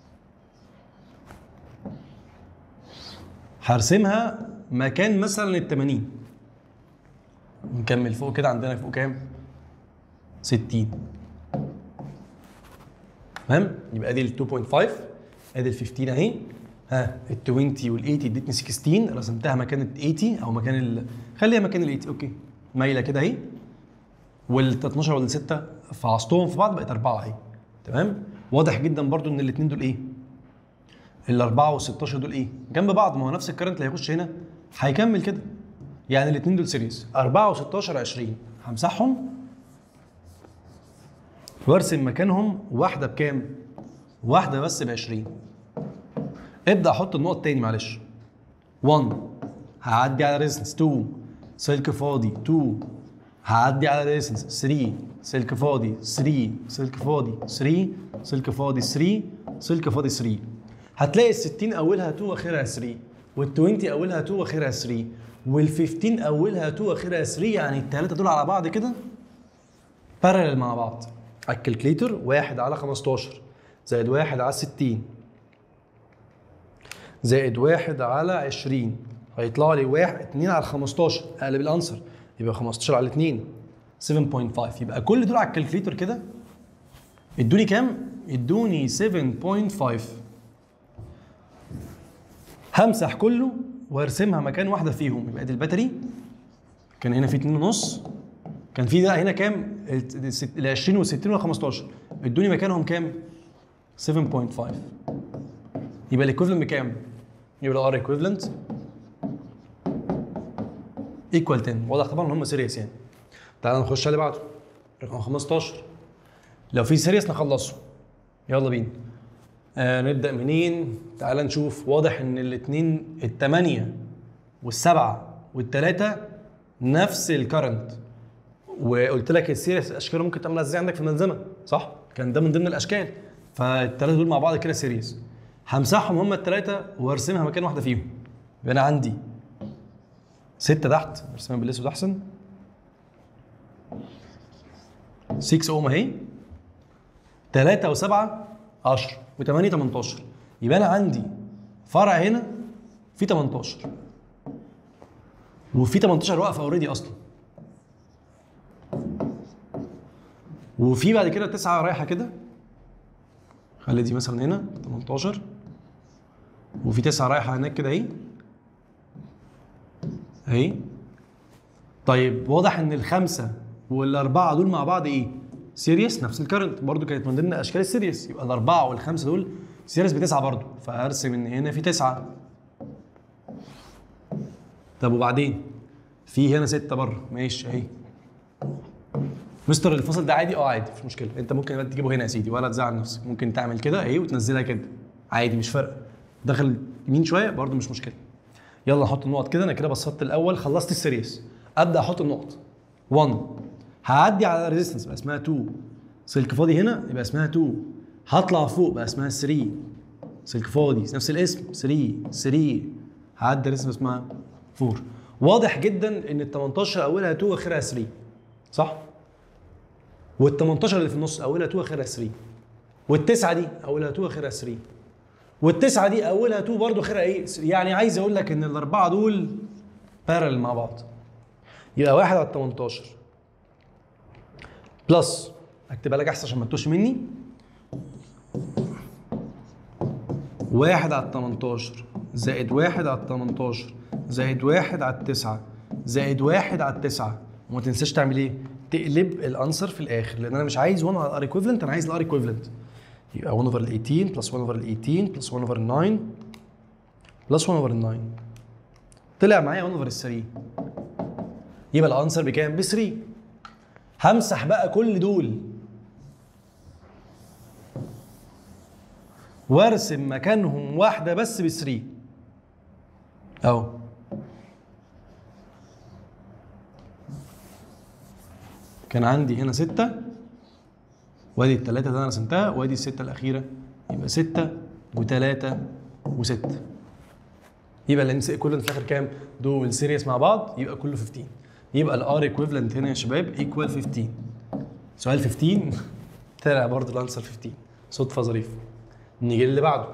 هرسمها مكان مثلا ال 80 نكمل فوق كده عندنا فوق كام 60 تمام يبقى دي ال 2.5 ادي ال 15 اهي ها ال 20 وال 80 ادتني 16 رسمتها مكان ال 80 او مكان ال خليها مكان ال 80 اوكي مايله كده اهي وال 12 وال 6 فعصتهم في بعض بقت اربعه اهي تمام واضح جدا برضو ان الاثنين دول ايه الاربعه وال 16 دول ايه جنب بعض ما هو نفس الكرنت اللي هيخش هنا هيكمل كده يعني الاثنين دول سيريز 4 و16 20 همسحهم وارسم مكانهم واحده بكام واحده بس ب 20 ابدا احط النقط تاني معلش 1 هعدي على ريزنس 2 سلك فاضي 2 هعدي على ريزنس 3 سلك فاضي 3 سلك فاضي 3 سلك فاضي 3 سلك فاضي 3 هتلاقي ال 60 اولها 2 واخرها 3 وال 20 اولها 2 واخرها 3 وال 15 اولها 2 واخرها 3 يعني الثلاثه دول على بعض كده بارلل مع بعض على الكالكليتر 1 على 15 زائد 1 على 60 زائد 1 على 20 هيطلع لي 1 2 على 15 اقلب الانسر يبقى 15 على 2 7.5 يبقى كل دول على الكالكليتر كده ادوني كام؟ ادوني 7.5 همسح كله وارسمها مكان واحده فيهم يبقى دي الباتري كان هنا في 2 ونص كان في ده هنا كام؟ ال 20 وال 60 وال 15 ادوني مكانهم كام؟ 7.5 يبقى الايكوفلنت بكام؟ يبقى الار ايكوفلنت ايكوال 10 واضح طبعا ان هم سيريس يعني تعال نخش على اللي بعده رقم 15 لو في سيريس نخلصه يلا بينا آه نبدا منين تعال نشوف واضح ان الاثنين الثمانيه والسبعه والثلاثه نفس الكرنت وقلت لك السيريس اشكاله ممكن تعملها ازاي عندك في الملزمه صح كان ده من ضمن الاشكال فالثلاثه دول مع بعض كده سيريس همسحهم هم الثلاثه وارسمها مكان واحده فيهم يبقى انا عندي ستة تحت ارسمها بالاسود احسن 6 اوم اهي 3 و7 10 و8 18 يبقى انا عندي فرع هنا في 18 وفي 18 واقفه اوريدي اصلا وفي بعد كده 9 رايحه كده خلي دي مثلا هنا 18 وفي 9 رايحه هناك كده اهي اهي طيب واضح ان الخمسه والاربعه دول مع بعض ايه؟ سيريس نفس الكرنت برضو كانت من ضمن اشكال السيريس يبقى الاربعه والخمسه دول سيريس بتسعه برضو فهرسم ان هنا في تسعه طب وبعدين في هنا سته بره ماشي اهي مستر الفصل ده عادي اه عادي مش مشكله انت ممكن بقى تجيبه هنا يا سيدي ولا تزعل نفسك ممكن تعمل كده اهي وتنزلها كده عادي مش فارقه دخل يمين شويه برضو مش مشكله يلا نحط النقط كده انا كده بسطت الاول خلصت السيريس ابدا احط النقط 1 هعدي على ريزيستنس يبقى اسمها 2 سلك فاضي هنا يبقى اسمها 2 هطلع فوق بقى اسمها 3 سلك فاضي نفس الاسم 3 3 هعدي ريزيستنس اسمها 4 واضح جدا ان ال 18 اولها 2 واخرها 3 صح؟ وال 18 اللي في النص اولها 2 واخرها 3 والتسعه دي اولها 2 واخرها 3 والتسعه دي اولها 2 برضه اخرها ايه؟ يعني عايز اقول لك ان الاربعه دول بارل مع بعض يبقى واحد على 18 بلس اكتبها لك احسن عشان ما تتوش مني واحد على 18 زائد واحد على 18 زائد واحد على التسعة زائد واحد على التسعة وما تنساش تعمل ايه؟ تقلب الانسر في الاخر لان انا مش عايز 1 على الار ايكويفالنت انا عايز الار ايكويفالنت يبقى 1 اوفر ال 18 بلس 1 اوفر ال 18 بلس 1 اوفر ال 9 بلس 1 اوفر ال 9 طلع معايا 1 اوفر ال 3 يبقى الانسر بكام؟ ب 3 همسح بقى كل دول وارسم مكانهم واحده بس ب 3 اهو كان عندي هنا ستة وادي التلاتة اللي انا رسمتها وادي الستة الأخيرة يبقى ستة وتلاتة وستة يبقى الانس كله في الاخر كام؟ دول سيريس مع بعض يبقى كله 15 يبقى الار ايكويفالنت هنا يا شباب ايكوال 15 سؤال 15 طلع برضه الانسر 15 صدفه ظريفه نيجي للي بعده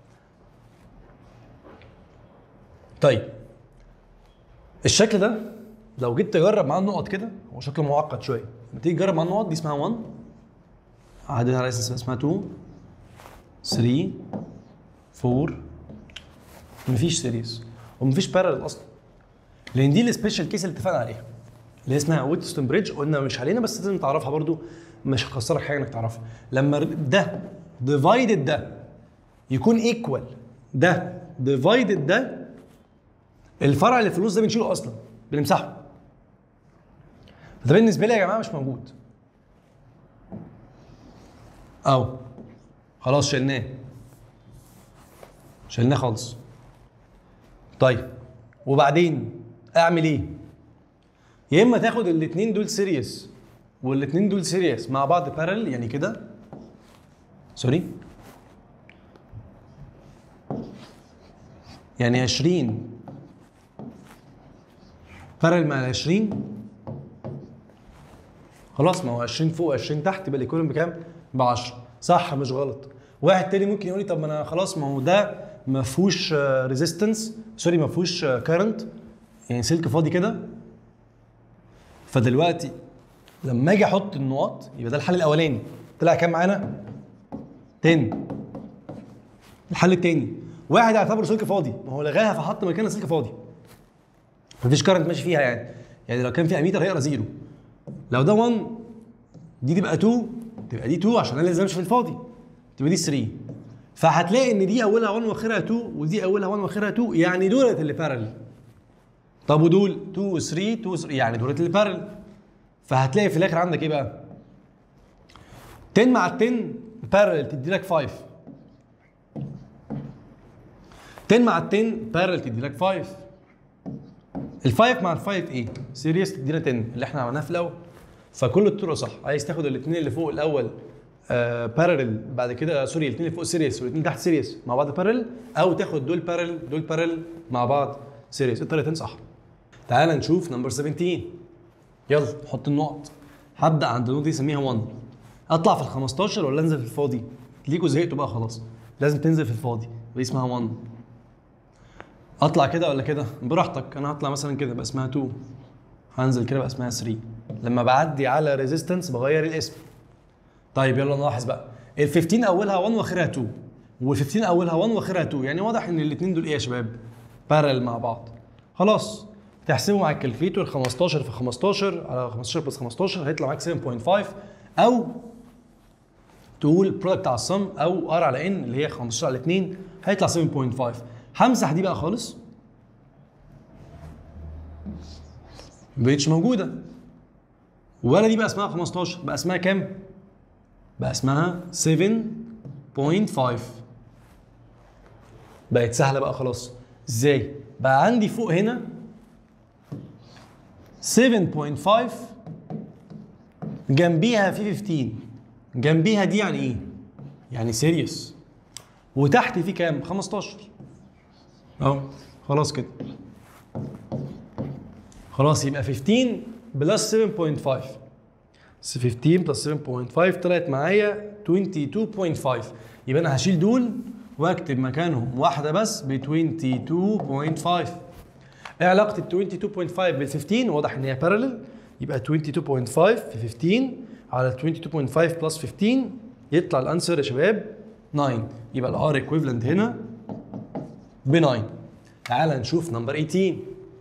طيب الشكل ده لو جيت تجرب معاه النقط كده هو شكله معقد شويه لما تيجي تجرب معاه النقط دي اسمها 1 عددها على اساس اسمها 2 3 4 مفيش سيريس ومفيش بارل اصلا لان دي السبيشال كيس اللي اتفقنا عليها اللي اسمها ويتستون بريدج قلنا مش علينا بس لازم تعرفها برضو مش هخسرك حاجه انك تعرفها لما ده ديفايدد ده يكون ايكوال ده ديفايدد ده الفرع اللي في النص ده بنشيله اصلا بنمسحه فده بالنسبه لي يا جماعه مش موجود اهو خلاص شلناه شلناه خالص طيب وبعدين اعمل ايه يا اما تاخد الاثنين دول سيريس والاثنين دول سيريس مع بعض بارل يعني كده سوري يعني 20 بارل مع ال 20 خلاص ما هو 20 فوق 20 تحت يبقى الايكويلنت بكام؟ ب 10 صح مش غلط واحد تاني ممكن يقول لي طب ما انا خلاص ما هو ده ما فيهوش ريزيستنس سوري ما فيهوش كارنت يعني سلك فاضي كده فدلوقتي لما اجي احط النقط يبقى ده الحل الاولاني طلع كام معانا 10 الحل التاني واحد اعتبره سلك فاضي ما هو لغاها فحط مكانها سلك فاضي مفيش كارنت ماشي فيها يعني يعني لو كان في اميتر هيقرا زيرو لو ده 1 دي تبقى 2 تبقى دي 2 عشان انا لازم امشي في الفاضي تبقى دي 3 فهتلاقي ان دي اولها 1 واخرها 2 ودي اولها 1 واخرها 2 يعني دولت اللي بارل طب ودول 2 3 2 3 يعني دولت اللي بارل فهتلاقي في الاخر عندك ايه بقى 10 مع 10 بارل تدي لك 5 10 مع 10 بارل تدي لك 5 ال5 مع ال5 ايه؟ سيريس تدينا 10 اللي احنا عملناها في الاول فكل الطرق صح عايز تاخد الاثنين اللي فوق الاول آه بارل بعد كده سوري الاثنين اللي فوق سيريس والاثنين تحت سيريس مع بعض بارل او تاخد دول بارل دول بارل مع بعض سيريس الطريقتين صح تعال نشوف نمبر 17 يلا نحط النقط هبدا عند النقطه دي اسميها 1 اطلع في ال 15 ولا انزل في الفاضي ليكوا زهقتوا بقى خلاص لازم تنزل في الفاضي دي اسمها 1 اطلع كده ولا كده براحتك انا هطلع مثلا كده بقى اسمها 2 هنزل كده بقى اسمها 3 لما بعدي على ريزيستنس بغير الاسم طيب يلا نلاحظ بقى ال 15 اولها 1 واخرها 2 وال 15 اولها 1 واخرها 2 يعني واضح ان الاثنين دول ايه يا شباب بارل مع بعض خلاص تحسبه مع الكالكليتور 15 في 15 على 15 بلس 15 هيطلع معاك 7.5 او تقول برودكت على الصم او ار على ان اللي هي 15 على 2 هيطلع 7.5 همسح دي بقى خالص مبقتش موجوده ولا دي بقى اسمها 15 بقى اسمها كام؟ بقى اسمها 7.5 بقت سهله بقى خلاص ازاي؟ بقى عندي فوق هنا 7.5 جنبيها في 15 جنبيها دي يعني ايه؟ يعني سيريس وتحت في كام؟ 15 اهو خلاص كده خلاص يبقى 15 بلس 7.5 15 بلس 7.5 طلعت معايا 22.5 يبقى انا هشيل دول واكتب مكانهم واحده بس ب 22.5 ايه علاقه ال 22.5 بال 15 واضح ان هي بارلل يبقى 22.5 في 15 على 22.5 بلس 15 يطلع الانسر يا شباب 9 يبقى الار ايكويفالنت هنا ب 9 تعال نشوف نمبر 18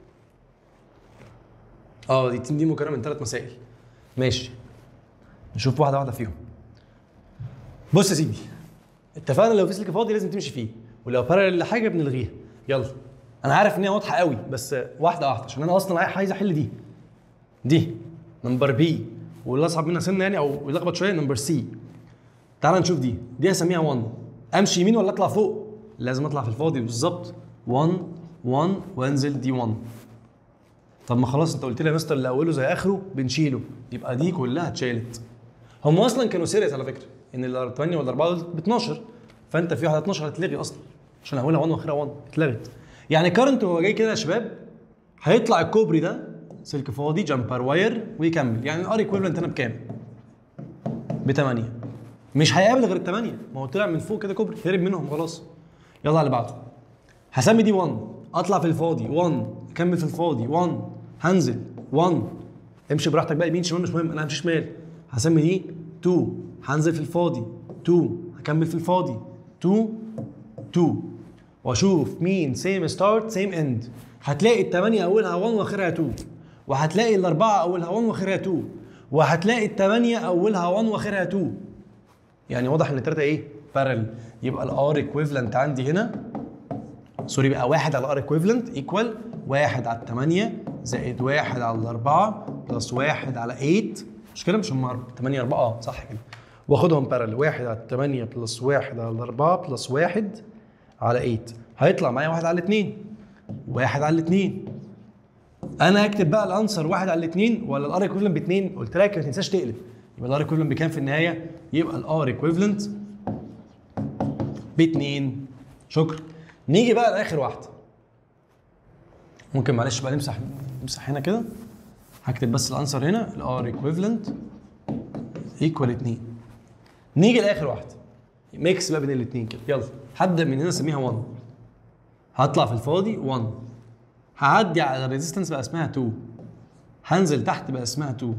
اه دي دي مكونه من ثلاث مسائل ماشي نشوف واحده واحده فيهم بص يا سيدي اتفقنا لو في سلك فاضي لازم تمشي فيه ولو بارل لحاجه بنلغيها يلا انا عارف ان هي واضحه قوي بس واحده واحده عشان انا اصلا عايز احل دي دي نمبر بي واللي اصعب منها سنه يعني او يلخبط شويه نمبر سي تعال نشوف دي دي هسميها 1 امشي يمين ولا اطلع فوق لازم اطلع في الفاضي بالظبط 1 1 وانزل دي 1 طب ما خلاص انت قلت لي يا مستر اللي اوله زي اخره بنشيله يبقى دي كلها اتشالت هم اصلا كانوا سيريس على فكره ان ال 8 ولا 4 ب 12 فانت في واحده 12 هتتلغي اصلا عشان اولها 1 واخرها 1 اتلغت يعني كارنت هو جاي كده يا شباب هيطلع الكوبري ده سلك فاضي جامبر واير ويكمل يعني الار ايكويفالنت هنا بكام؟ ب 8 مش هيقابل غير ال 8 ما هو طلع من فوق كده كوبري هرب منهم خلاص يلا على اللي بعده هسمي دي 1 اطلع في الفاضي 1 اكمل في الفاضي 1 هنزل 1 امشي براحتك بقى يمين شمال مش مهم انا همشي شمال هسمي دي 2 هنزل في الفاضي 2 هكمل في الفاضي 2 2 واشوف مين سيم ستارت سيم اند هتلاقي الثمانية اولها 1 واخرها 2 وهتلاقي الاربعة اولها 1 واخرها 2 وهتلاقي الثمانية اولها 1 واخرها 2 يعني واضح ان الثلاثة ايه؟ بارل يبقى الار ايكويفالنت عندي هنا سوري بقى واحد على الار ايكويفالنت ايكوال واحد على الثمانية زائد واحد على الأربعة بلس واحد على 8 مش كده مش هم 8 4 اه صح كده واخدهم بارل واحد على 8 بلس واحد على 4 بلس واحد على 8 هيطلع معايا واحد على 2 واحد على 2 انا هكتب بقى الانسر واحد على الاثنين ولا الار ايكويفالنت باثنين قلت لك ما تنساش تقلب يبقى الار ايكويفالنت بكام في النهايه يبقى الار ايكويفالنت باثنين شكرا نيجي بقى لاخر واحده ممكن معلش بقى نمسح نمسح هنا كده هكتب بس الانسر هنا الار ايكويفالنت ايكوال 2 نيجي لاخر واحده ميكس بقى بين الاثنين كده يلا هبدا من هنا اسميها 1 هطلع في الفاضي 1 هعدي على الريزيستنس بقى اسمها 2 هنزل تحت بقى اسمها 2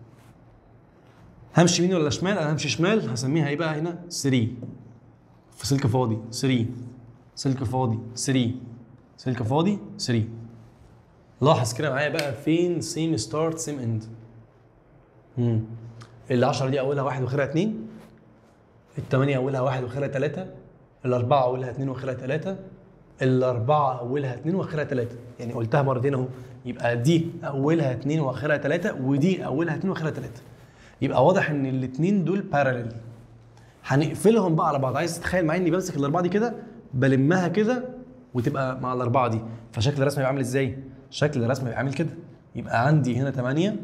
همشي يمين ولا شمال انا همشي شمال هسميها ايه بقى هنا 3 في سلك فاضي 3 سلك فاضي 3 سلك فاضي 3 لاحظ كده معايا بقى فين سيم ستارت سيم اند امم ال 10 دي اولها واحد واخرها 2 الثمانية اولها واحد واخرها 3 الاربعة اولها 2 واخرها 3 الاربعة اولها 2 واخرها 3 يعني قلتها مرتين اهو يبقى دي اولها 2 واخرها 3 ودي اولها 2 واخرها 3 يبقى واضح ان الاثنين دول باراليل هنقفلهم بقى على بعض عايز تتخيل معايا اني بمسك الاربعه دي كده بلمها كده وتبقى مع الاربعه دي فشكل الرسم هيبقى عامل ازاي؟ شكل الرسم هيبقى عامل كده يبقى عندي هنا 8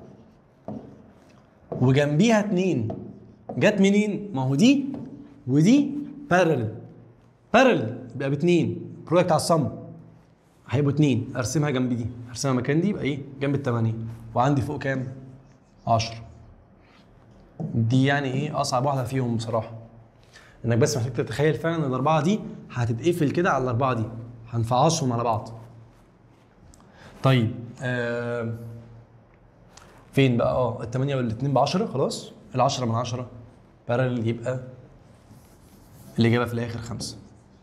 وجنبيها 2 جت منين؟ ما هو دي ودي بارل بارل يبقى باثنين برودكت على الصم هيبقوا اثنين ارسمها جنب دي ارسمها مكان دي يبقى ايه؟ جنب الثمانيه وعندي فوق كام؟ 10 دي يعني ايه اصعب واحده فيهم بصراحه انك بس محتاج تتخيل فعلا ان الاربعه دي هتتقفل كده على الاربعه دي هنفعصهم على بعض طيب آه فين بقى اه الثمانية والاثنين ب 10 خلاص ال 10 من 10 بارل يبقى الإجابة في الآخر خمسة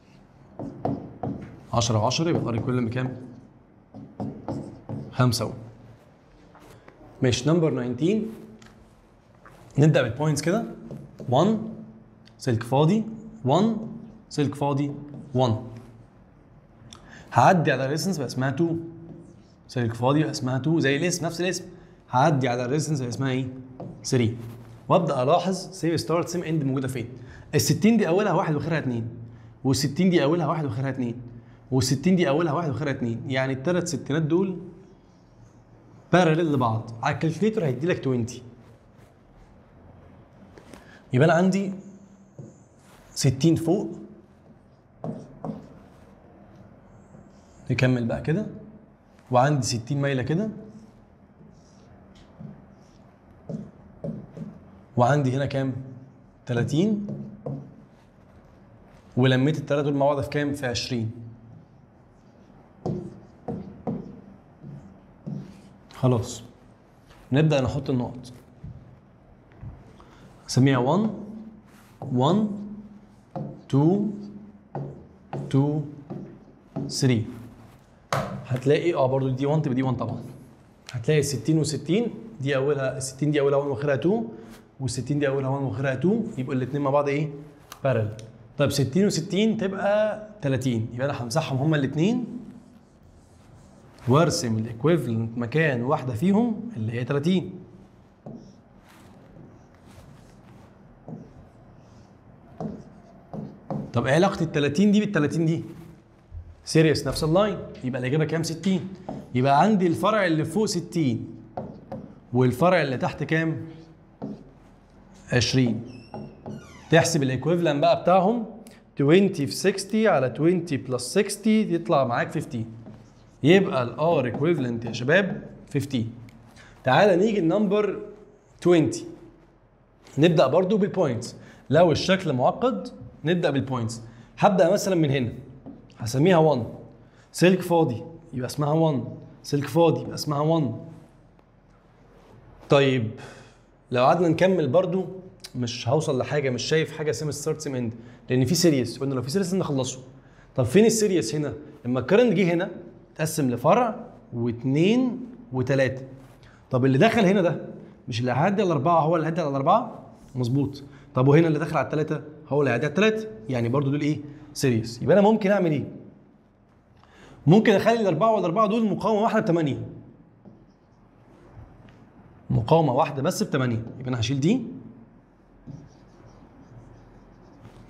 10 و10 يبقى الار كل بكام؟ خمسة و ماشي نمبر 19 نبدأ بالبوينتس كده 1 سلك فاضي 1 سلك فاضي 1 هعدي على الريسنس بقى اسمها 2 سلك فاضي بقى اسمها 2 زي الاسم نفس الاسم هعدي على الريزنس اللي اسمها ايه؟ 3 وابدا الاحظ سيم ستارت سيم اند موجوده فين ال 60 دي اولها واحد واخرها 2 وال 60 دي اولها واحد واخرها 2 وال 60 دي اولها واحد واخرها 2 يعني الثلاث ستينات دول بارلل لبعض على الكالكوليتر هيدي لك 20 يبقى انا عندي 60 فوق نكمل بقى كده وعندي 60 مايله كده وعندي هنا كام 30 ولميت الثلاثه دول مع بعض في كام في 20 خلاص نبدا نحط النقط اسميها 1 1 2 2 3 هتلاقي اه برضو دي 1 تبقى دي 1 طبعا هتلاقي 60 و60 دي اولها ال 60 دي اولها 1 واخرها 2 وال 60 دي اولها 1 واخرها 2 يبقوا الاثنين مع بعض ايه؟ بارل طيب 60 و60 تبقى 30 يبقى انا همسحهم هما الاثنين وارسم الايكويفالنت مكان واحده فيهم اللي هي 30 طب ايه علاقه ال 30 دي بال 30 دي؟ سيريس نفس اللاين يبقى الاجابه كام 60 يبقى عندي الفرع اللي فوق 60 والفرع اللي تحت كام 20 تحسب الايكويفالنت بقى بتاعهم 20 في 60 على 20 بلس 60 يطلع معاك 15 يبقى الار ايكويفالنت يا شباب 15 تعالى نيجي النمبر 20 نبدا برضو بالبوينتس لو الشكل معقد نبدا بالبوينتس هبدا مثلا من هنا هسميها 1 سلك فاضي يبقى اسمها 1 سلك فاضي يبقى اسمها 1 طيب لو قعدنا نكمل برضو مش هوصل لحاجه مش شايف حاجه سيم ستارت سيم اند لان في سيريس قلنا لو في سيريس نخلصه طب فين السيريس هنا لما الكرنت جه هنا اتقسم لفرع واثنين وثلاثه طب اللي دخل هنا ده مش اللي هيعدي على الاربعه هو اللي هيعدي على الاربعه مظبوط طب وهنا اللي دخل على الثلاثه هو اللي هيعدي على الثلاثه يعني برضو دول ايه سيريس يبقى انا ممكن اعمل ايه ممكن اخلي الاربعه والاربعه دول مقاومه واحده بثمانيه مقاومه واحده بس بثمانيه يبقى انا هشيل دي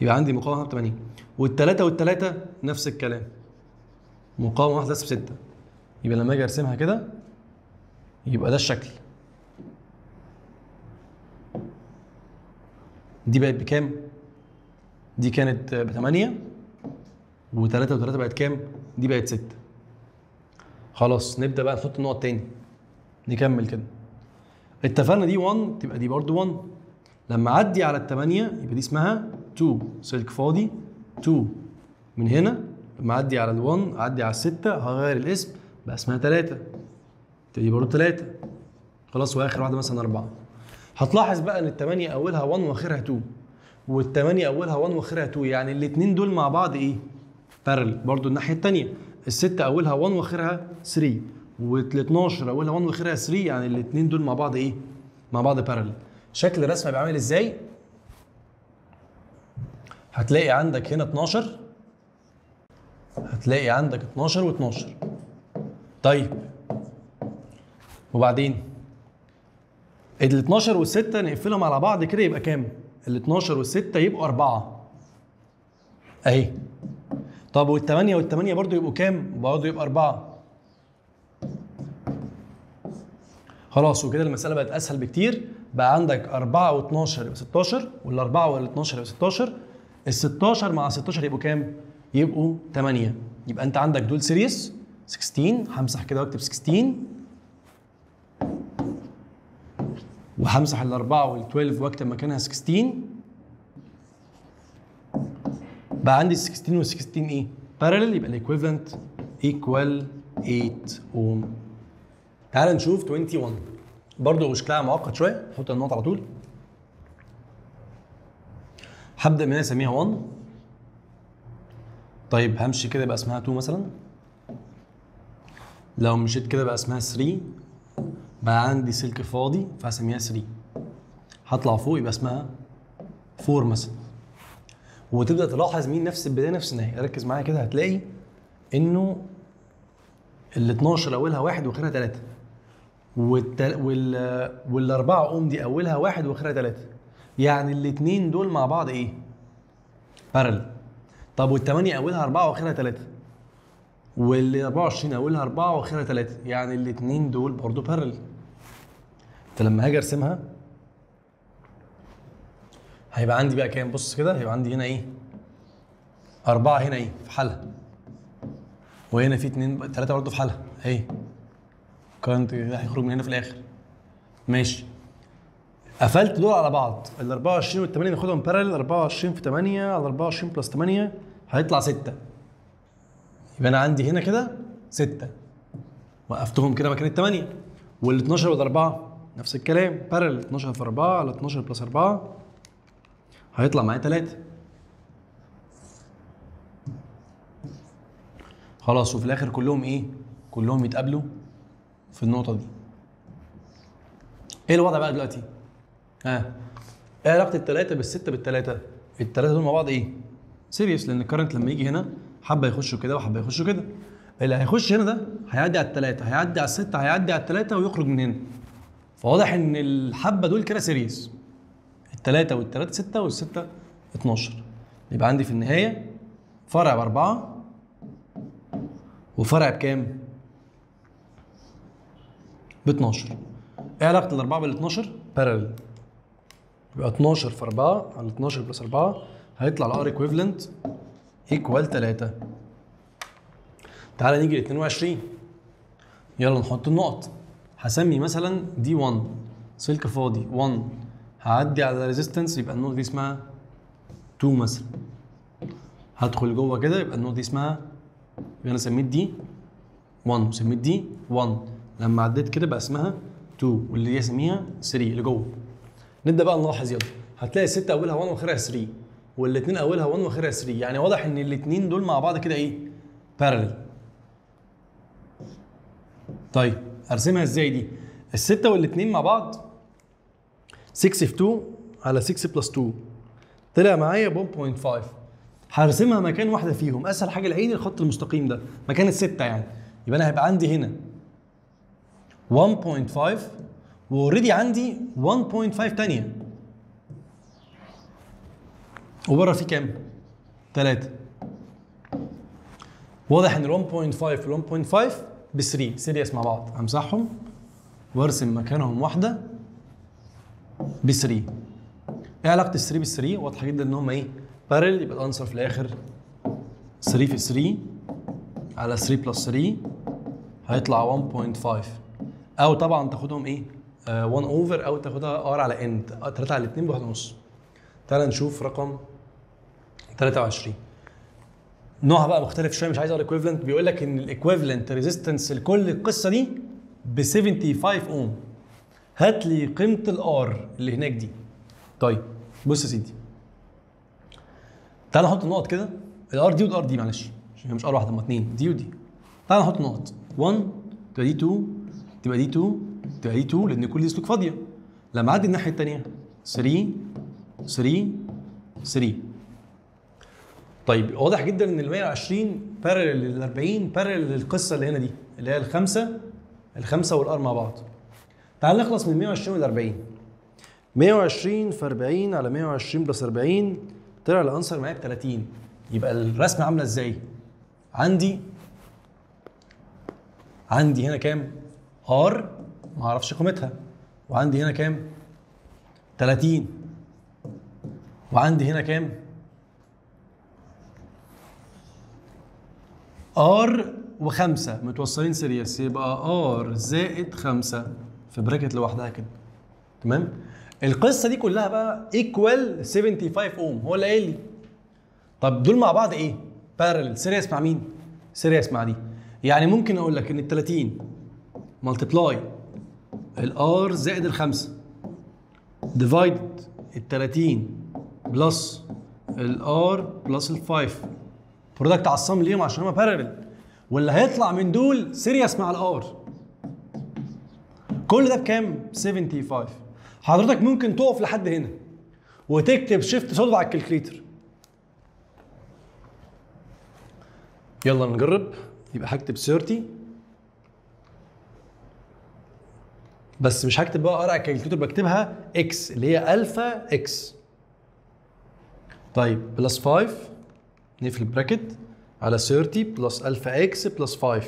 يبقى عندي مقاومه واحده ب 8 والثلاثه والثلاثه نفس الكلام مقاومه واحده بس ب 6 يبقى لما اجي ارسمها كده يبقى ده الشكل دي بقت بكام؟ دي كانت ب 8 و3 و3 بقت كام؟ دي بقت 6 خلاص نبدا بقى نحط النقط تاني نكمل كده اتفقنا دي 1 تبقى دي برضو 1 لما اعدي على الثمانية يبقى دي اسمها 2 سلك فاضي 2 من هنا لما اعدي على ال1 اعدي على الستة هغير الاسم بقى اسمها 3 دي برضو 3 خلاص واخر واحده مثلا 4 هتلاحظ بقى ان الثمانية اولها 1 واخرها 2 والثمانية اولها 1 واخرها 2 يعني الاثنين دول مع بعض ايه؟ بارل برضو الناحيه الثانيه الستة اولها 1 واخرها 3 وال 12 اولها 1 واخرها 3 يعني الاثنين دول مع بعض ايه؟ مع بعض بارل شكل الرسمه بيبقى عامل ازاي؟ هتلاقي عندك هنا 12 هتلاقي عندك 12 و12 طيب وبعدين ال 12 وال 6 نقفلهم على بعض كده يبقى كام؟ ال 12 وال 6 يبقوا 4 اهي طب وال 8 وال 8 برضه يبقوا كام؟ برضه يبقى 4 خلاص وكده المسألة بقت أسهل بكتير بقى عندك 4 و12 يبقى 16 وال 4 وال 12 يبقى 16 ال 16 مع 16 يبقوا كام؟ يبقوا 8 يبقى أنت عندك دول سيريس 16 همسح كده واكتب 16 وهمسح الأربعة وال 12 واكتب مكانها 16 بقى عندي ال 16 وال 16 ايه؟ بارلل يبقى الايكويفالنت ايكوال 8 اوم تعال نشوف 21 برضه شكلها معقد شويه نحط النقط على طول هبدا من هنا اسميها 1 طيب همشي كده يبقى اسمها 2 مثلا لو مشيت كده بقى اسمها 3 بقى عندي سلك فاضي فهسميها 3 هطلع فوق يبقى اسمها 4 مثلا وتبدا تلاحظ مين نفس البدايه نفس النهايه ركز معايا كده هتلاقي انه ال 12 اولها واحد واخرها ثلاثه والتل... وال... والاربعه اوم دي اولها واحد واخرها ثلاثه يعني الاثنين دول مع بعض ايه؟ بارل طب والثمانيه اولها اربعه واخرها ثلاثه وال 24 اولها اربعه واخرها ثلاثه يعني الاثنين دول برضه بارل فلما هاجي ارسمها هيبقى عندي بقى كام بص كده هيبقى عندي هنا ايه أربعة هنا ايه في حالها وهنا في اتنين تلاتة برضه في حالها اهي كارنت هيخرج من هنا في الآخر ماشي قفلت دول على بعض ال 24 وال 8 ناخدهم بارل 24 في 8 على 24 بلس 8 هيطلع 6 يبقى انا عندي هنا كده 6 وقفتهم كده مكان ال 8 وال 12 وال 4 نفس الكلام بارل 12 في 4 على 12 بلس 4 هيطلع معايا 3 خلاص وفي الاخر كلهم ايه؟ كلهم يتقابلوا في النقطة دي. ايه الوضع بقى دلوقتي؟ ها ايه علاقة التلاتة بالستة بالتلاتة؟ التلاتة دول مع بعض ايه؟ سيريس لان الكرنت لما يجي هنا حبة يخشوا كده وحبة يخشوا كده. اللي هيخش هنا ده هيعدي على التلاتة، هيعدي على الستة، هيعدي على التلاتة ويخرج من هنا. فواضح ان الحبة دول كده سيريس. التلاتة والتلاتة ستة والستة 12 يبقى عندي في النهاية فرع بأربعة وفرع بكام؟ ب 12 ايه علاقة الأربعة بال 12؟ بارلل يبقى 12 في 4 على 12 بلس 4 هيطلع الار ايكويفالنت ايكوال 3 تعالى نيجي ل 22 يلا نحط النقط هسمي مثلا دي 1 سلك فاضي 1 هعدي على ريزيستنس يبقى النقطة دي اسمها 2 مثلا هدخل جوه كده يبقى النقطة دي اسمها يبقى انا سميت دي 1 وسميت دي 1 لما عديت كده بقى اسمها 2 واللي دي اسميها 3 اللي جوه نبدا بقى نلاحظ يلا هتلاقي الستة اولها 1 واخرها 3 والاثنين اولها 1 واخرها 3 يعني واضح ان الاثنين دول مع بعض كده ايه بارلل طيب ارسمها ازاي دي الستة والاثنين مع بعض 6 في 2 على 6 بلس 2 طلع معايا 1.5 هرسمها مكان واحده فيهم اسهل حاجه العين الخط المستقيم ده مكان السته يعني يبقى انا هيبقى عندي هنا 1.5 واوريدي عندي 1.5 تانية وبره في كام 3 واضح ان ال 1.5 وال 1.5 ب 3 سيريس مع بعض همسحهم وارسم مكانهم واحده ب 3 ايه علاقه ال 3 بال 3 واضحه جدا ان هم ايه بارل يبقى الانسر في الاخر 3 في 3 على 3 بلس 3 هيطلع 1.5 او طبعا تاخدهم ايه 1 اوفر او تاخدها ار على اند 3 على 2 بواحد ونص تعال نشوف رقم 23 نوعها بقى مختلف شويه مش عايز اقرا ايكويفالنت بيقول لك ان الايكويفالنت ريزيستنس لكل القصه دي ب 75 اوم هات لي قيمه الار اللي هناك دي طيب بص يا سيدي تعال نحط النقط كده الار دي والار دي معلش عشان هي مش ار واحده هما اتنين دي ودي تعال نحط نقط 1 تبقى دي 2 تبقى دي 2 تبقى دي 2 لان كل دي سلوك فاضيه لما اعدي الناحيه الثانيه 3 3 3 طيب واضح جدا ان ال 120 بارل لل 40 بارل للقصه اللي هنا دي اللي هي الخمسه الخمسه والار مع بعض تعال نخلص من 120 وال 40 120 في 40 على 120 بلس 40 طلع الانسر معايا ب 30 يبقى الرسمه عامله ازاي؟ عندي عندي هنا كام؟ ار ما اعرفش قيمتها وعندي هنا كام؟ 30 وعندي هنا كام؟ ار وخمسة متوصلين سيريس يبقى ار زائد خمسة في براكت لوحدها كده تمام القصه دي كلها بقى ايكوال 75 اوم هو اللي قايل لي طب دول مع بعض ايه بارلل سيريس مع مين سيريس مع دي يعني ممكن اقول لك ان ال 30 ملتبلاي الار زائد الخمسة ديفايدد ال 30 بلس الار بلس ال 5 برودكت على الصم ليهم عشان هما بارلل واللي هيطلع من دول سيريس مع الار كل ده بكام 75 حضرتك ممكن تقف لحد هنا وتكتب شيفت سولف على الكالكليتر يلا نجرب يبقى هكتب 30 بس مش هكتب بقى ار على الكالكليتر بكتبها اكس اللي هي الفا اكس طيب بلس 5 نقفل البراكت على 30 بلس الفا اكس بلس 5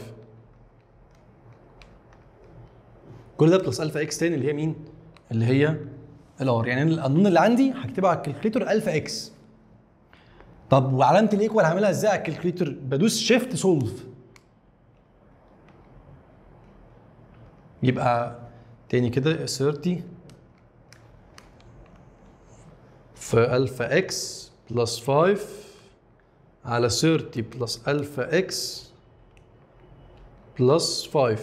كل ده بلس الفا اكس تاني اللي هي مين؟ اللي هي الار يعني القانون اللي عندي هكتبها على الكالكليتر الفا اكس طب وعلامه الايكوال هعملها ازاي على الكالكليتر بدوس شيفت سولف يبقى تاني كده 30 في الفا اكس بلس 5 على 30 بلس الفا اكس بلس 5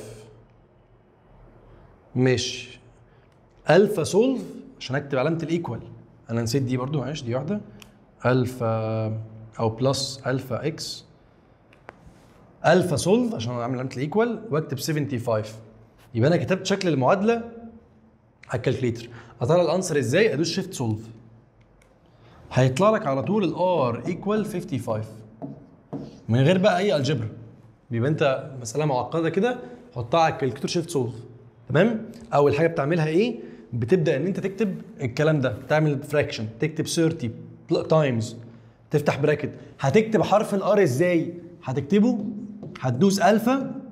ماشي الفا سولف عشان اكتب علامه الايكوال انا نسيت دي برضو معلش دي واحده الفا او بلس الفا اكس الفا سولف عشان اعمل علامه الايكوال واكتب 75 يبقى انا كتبت شكل المعادله على الكالكليتر اطلع الانسر ازاي ادوس شيفت سولف هيطلع لك على طول الار ايكوال 55 من غير بقى اي الجبر بيبقى انت مساله معقده كده حطها على الكالكليتر شيفت سولف تمام اول حاجه بتعملها ايه بتبدا ان انت تكتب الكلام ده تعمل فراكشن تكتب 30 تايمز تفتح براكت هتكتب حرف الار ازاي هتكتبه هتدوس الفا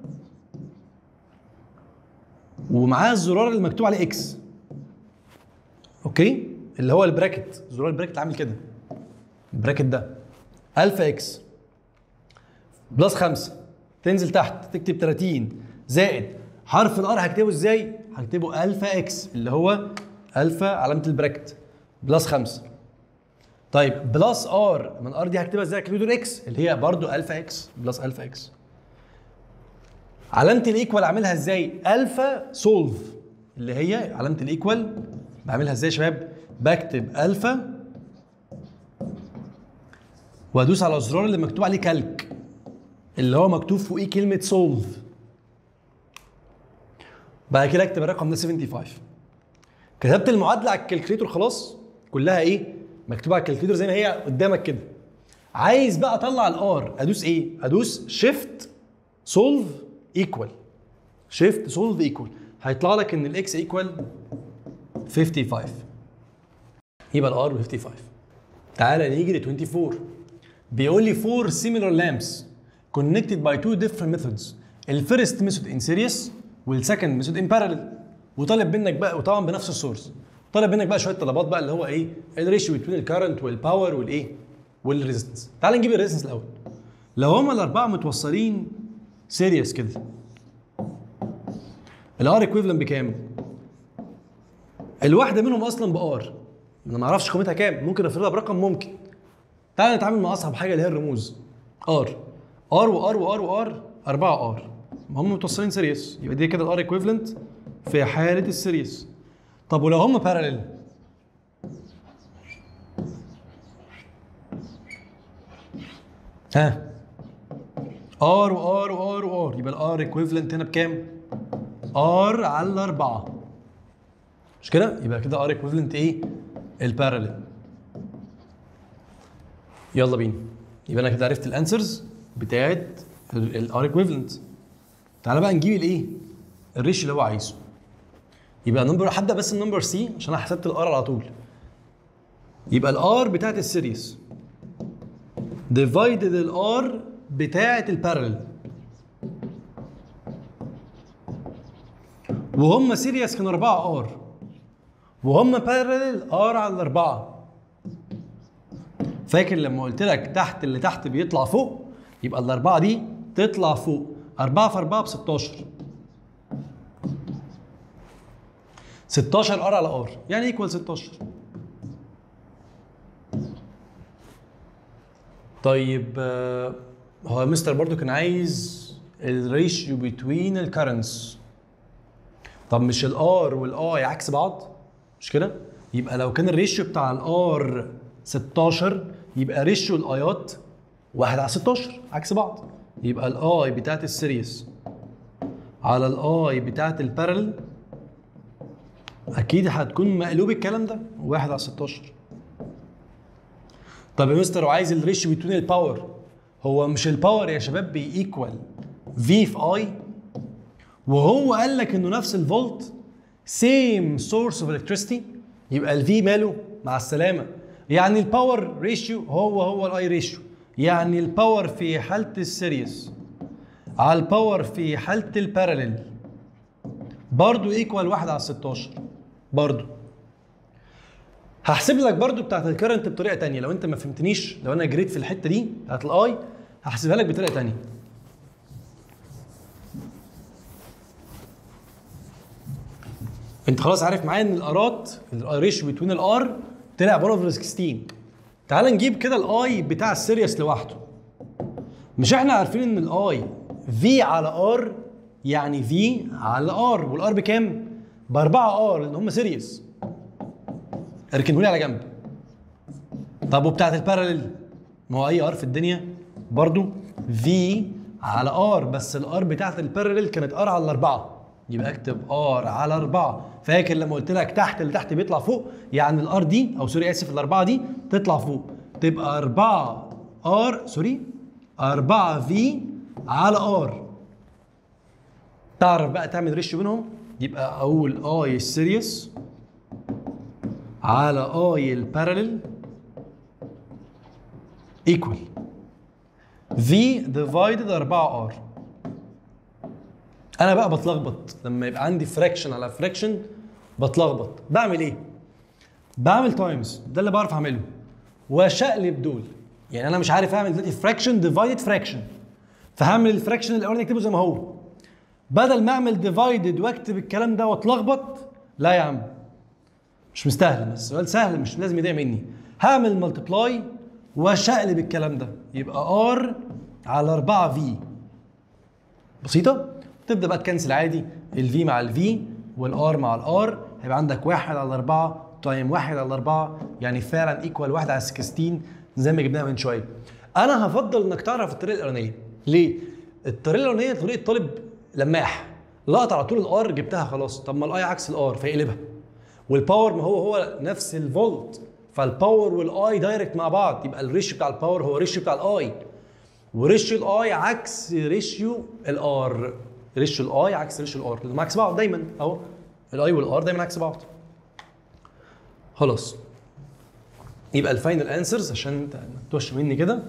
ومعاه الزرار اللي مكتوب عليه اكس اوكي اللي هو البراكت زرار البراكت عامل كده البراكت ده الفا اكس بلس 5 تنزل تحت تكتب 30 زائد حرف الار هكتبه ازاي؟ هكتبه الفا اكس اللي هو الفا علامه البراكت بلس 5 طيب بلس ار من ار دي هكتبها ازاي؟ كالكوليتور اكس اللي هي برضو الفا اكس بلس الفا اكس علامه الايكوال اعملها ازاي؟ الفا سولف اللي هي علامه الايكوال بعملها ازاي يا شباب؟ بكتب الفا وادوس على الزرار اللي مكتوب عليه كالك اللي هو مكتوب فوقيه كلمه سولف بعد كده اكتب الرقم ده 75 كتبت المعادله على الكالكليتور خلاص كلها ايه مكتوبه على الكالكليتور زي ما هي قدامك كده عايز بقى اطلع الار ادوس ايه ادوس شيفت سولف ايكوال شيفت سولف ايكوال هيطلع لك ان الاكس ايكوال 55 يبقى الار ب 55 تعالى نيجي ل 24 بيقول لي four similar lamps connected by two different methods الفيرست ميثود ان سيريس والسكند ميثود ان parallel وطالب منك بقى وطبعا بنفس السورس طالب منك بقى شويه طلبات بقى اللي هو ايه الريشيو بين الكارنت والباور والايه والريزستنس تعال نجيب الريزستنس الاول لو هما الاربعه متوصلين سيريس كده الار ايكويفالنت بكام؟ الواحده منهم اصلا بار انا ما اعرفش قيمتها كام ممكن افرضها برقم ممكن تعال نتعامل مع اصعب حاجه اللي هي الرموز ار ار وار وار وار 4 ار هم متوصلين سيريس يبقى دي كده الار ايكويفالنت في حاله السيريس طب ولو هم باراليل ها ار وار وار وار يبقى الار ايكويفالنت هنا بكام؟ ار على 4 مش كده؟ يبقى كده ار ايكويفالنت ايه؟ الباراليل يلا بينا يبقى انا كده عرفت الانسرز بتاعت الار ايكويفالنت تعالى بقى نجيب الايه؟ الريش اللي هو عايزه يبقى نمبر هبدا بس النمبر سي عشان انا حسبت الار على طول يبقى الار بتاعت السيريس ديفايدد الار بتاعت الباراليل وهم سيريس كانوا 4 ار وهم باراليل ار على 4 فاكر لما قلت لك تحت اللي تحت بيطلع فوق يبقى الاربعه دي تطلع فوق 4 في 4 ب 16 16 ار على ار يعني ايكوال 16 طيب آه، هو مستر برضو كان عايز الريشيو بتوين الكرنس طب مش الار والاي عكس بعض مش كده يبقى لو كان الريشيو بتاع الار 16 يبقى ريشيو الايات 1 على 16 عكس بعض يبقى الاي بتاعت السيريس على الاي بتاعت البارل اكيد هتكون مقلوب الكلام ده 1 على 16 طب يا مستر وعايز الريشيو بين الباور هو مش الباور يا شباب بيكوال في في اي وهو قال لك انه نفس الفولت سيم سورس اوف الكتريستي يبقى الفي ماله مع السلامه يعني الباور ريشيو هو هو الاي ريشيو يعني الباور في حاله السيريس على الباور في حاله الباراليل برضو ايكوال 1 على 16 برضو هحسب لك برضو بتاعت الكرنت بطريقه تانية لو انت ما فهمتنيش لو انا جريت في الحته دي بتاعت الاي هحسبها لك بطريقه تانية انت خلاص عارف معايا ان الارات الريشيو بتوين الار طلع 1 اوفر 16 تعال نجيب كده الاي بتاع السيريس لوحده مش احنا عارفين ان الاي في على ار يعني في على ار والار بكام؟ ب 4 ار لان هم سيريس اركنهولي على جنب طب وبتاعت الباراليل ما هو اي ار في الدنيا برضو في على ار بس الار بتاعت الباراليل كانت ار على الاربعه يبقى اكتب ار على اربعه فاكر لما قلت لك تحت اللي تحت بيطلع فوق يعني الار دي او سوري اسف الاربعه دي تطلع فوق تبقى 4 ار سوري 4 في على ار تعرف بقى تعمل ريشيو بينهم يبقى اقول اي السيريس على اي الباراليل ايكوال في ديفايدد 4 ار انا بقى بتلخبط لما يبقى عندي فراكشن على فراكشن بتلخبط بعمل ايه بعمل تايمز ده اللي بعرف اعمله واشقلب دول يعني انا مش عارف اعمل دلوقتي فراكشن ديفايدد فراكشن فهعمل الفراكشن الاولاني اكتبه زي ما هو بدل ما اعمل ديفايدد واكتب الكلام ده واتلخبط لا يا عم مش مستاهل بس السؤال سهل مش لازم يضيع مني هعمل ملتبلاي واشقلب الكلام ده يبقى ار على 4 في بسيطه تبدا بقى تكنسل عادي الفي مع الفي والار مع الار هيبقى عندك 1 على 4 تايم 1 على 4 يعني فعلا ايكوال 1 على 16 زي ما جبناها من شويه انا هفضل انك تعرف الطريقه الاولانيه ليه الطريقه الاولانيه طريقه طالب لماح لقط على طول الار جبتها خلاص طب ما الاي عكس الار فيقلبها والباور ما هو هو نفس الفولت فالباور والاي دايركت مع بعض يبقى الريشيو بتاع الباور هو الريشيو بتاع الاي وريشيو الاي عكس ريشيو الار ريشيو الاي عكس ريشيو الار لانهم عكس بعض دايما اهو الاي والار دايما عكس بعض خلاص يبقى الفاينل انسرز عشان انت ما تتوهش مني كده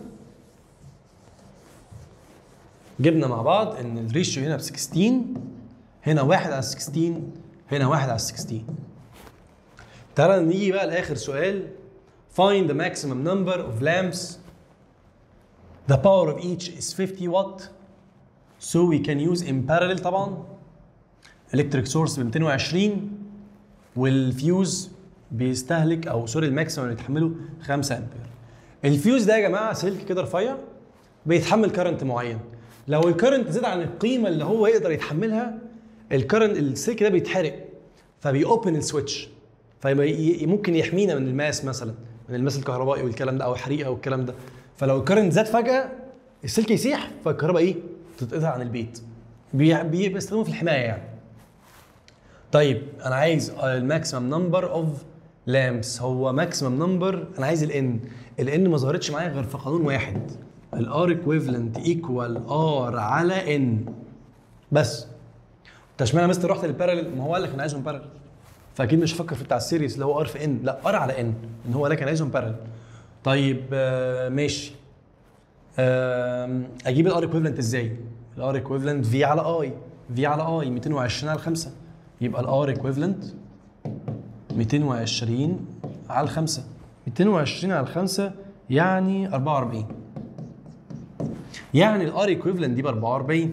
جبنا مع بعض ان الريشيو هنا ب 16 هنا 1 على 16 هنا 1 على 16 تعالى نيجي بقى لاخر سؤال find the maximum number of lamps the power of each is 50 watt so we can use in parallel طبعا electric source ب 220 والفيوز بيستهلك او سوري الماكسيمم اللي يتحمله 5 امبير الفيوز ده يا جماعه سلك كده رفيع بيتحمل كرنت معين لو الكرنت زاد عن القيمه اللي هو يقدر يتحملها الكرنت السلك ده بيتحرق فبيوبن السويتش فممكن يحمينا من الماس مثلا من الماس الكهربائي والكلام ده او الحريقه والكلام ده فلو الكرنت زاد فجاه السلك يسيح فالكهرباء ايه تتقطع عن البيت بي- بي- بيستخدموه في الحمايه يعني طيب انا عايز الماكسيمم نمبر اوف لامبس هو ماكسيمم نمبر انا عايز الان الان ما ظهرتش معايا غير في قانون واحد الار ايكويفالنت ايكوال ار على ان بس انت اشمعنى مستر رحت للبارالل ما هو قال لك انا عايزهم بارالل فاكيد مش هفكر في بتاع السيريس اللي هو ار في ان لا ار على ان ان هو قال لك انا عايزهم بارالل طيب آه ماشي آم، اجيب الار ايكويفالنت ازاي؟ الار ايكويفالنت في على اي في على اي 220 على 5 يبقى الار ايكويفالنت 220 على 5 220 على 5 يعني 44 يعني الار ايكويفالنت دي ب 44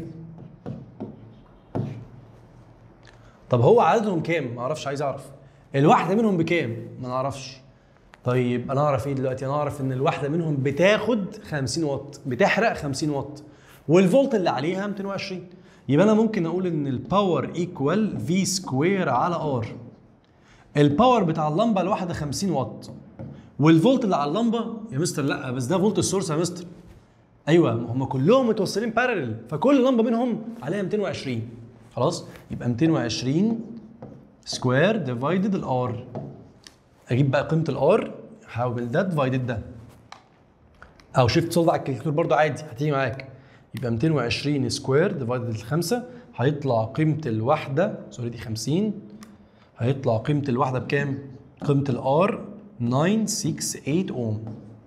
طب هو عددهم كام؟ ما اعرفش عايز اعرف الواحده منهم بكام؟ ما نعرفش طيب انا اعرف ايه دلوقتي؟ انا اعرف ان الواحده منهم بتاخد 50 واط بتحرق 50 واط والفولت اللي عليها 220 يبقى انا ممكن اقول ان الباور ايكوال في سكوير على ار الباور بتاع اللمبه الواحده 50 واط والفولت اللي على اللمبه يا مستر لا بس ده فولت السورس يا مستر ايوه ما هم كلهم متوصلين بارلل فكل لمبه منهم عليها 220 خلاص يبقى 220 سكوير ديفايدد الار اجيب بقى قيمه الار هحول ده ديفايدد ده او شيفت سولف على الكالكوليتور برضو عادي هتيجي معاك يبقى 220 سكوير ديفايدد الخمسه هيطلع قيمه الواحده سوري دي 50 هيطلع قيمه الواحده بكام؟ قيمه الار 968 اوم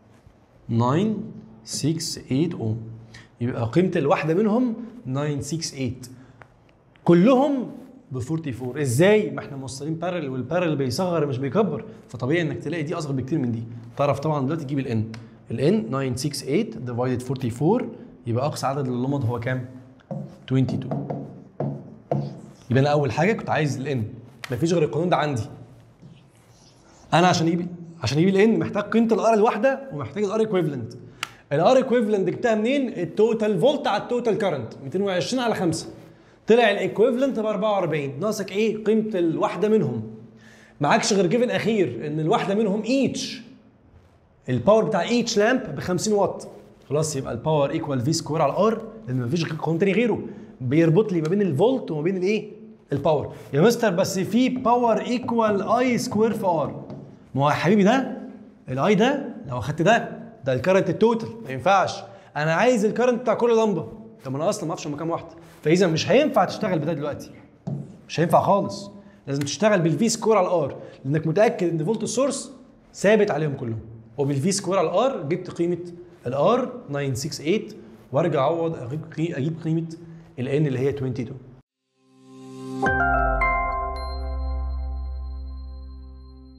968 اوم يبقى قيمه الواحده منهم 968 كلهم ب 44 ازاي ما احنا موصلين بارل والبارل بيصغر مش بيكبر فطبيعي انك تلاقي دي اصغر بكتير من دي تعرف طبعا دلوقتي تجيب الان الان 968 ديفايدد 44 يبقى اقصى عدد اللمض هو كام 22 يبقى انا اول حاجه كنت عايز الان مفيش غير القانون ده عندي انا عشان اجيب عشان اجيب الان محتاج قيمه الار الواحده ومحتاج الار ايكويفالنت الار ايكويفالنت جبتها منين التوتال فولت على التوتال كارنت 220 على 5 طلع الايكويفالنت ب 44 ناقصك ايه قيمه الواحده منهم معكش غير جيفن اخير ان الواحده منهم ايتش الباور بتاع ايتش لامب ب 50 واط خلاص يبقى الباور ايكوال في سكوير على ار لان مفيش غير قانون تاني غيره بيربط لي ما بين الفولت وما بين الايه الباور يا مستر بس في باور ايكوال اي سكوير في ار ما هو يا حبيبي ده الاي ده لو اخدت ده ده الكرنت التوتال ما ينفعش انا عايز الكرنت بتاع كل لمبه طب انا اصلا ما اعرفش هم كام واحده فاذا مش هينفع تشتغل بده دلوقتي مش هينفع خالص لازم تشتغل بالفي سكوير على الار لانك متاكد ان فولت السورس ثابت عليهم كلهم وبالفي سكوير على الار جبت قيمه الار 968 وارجع اعوض اجيب قي- اجيب قيمه الان اللي هي 22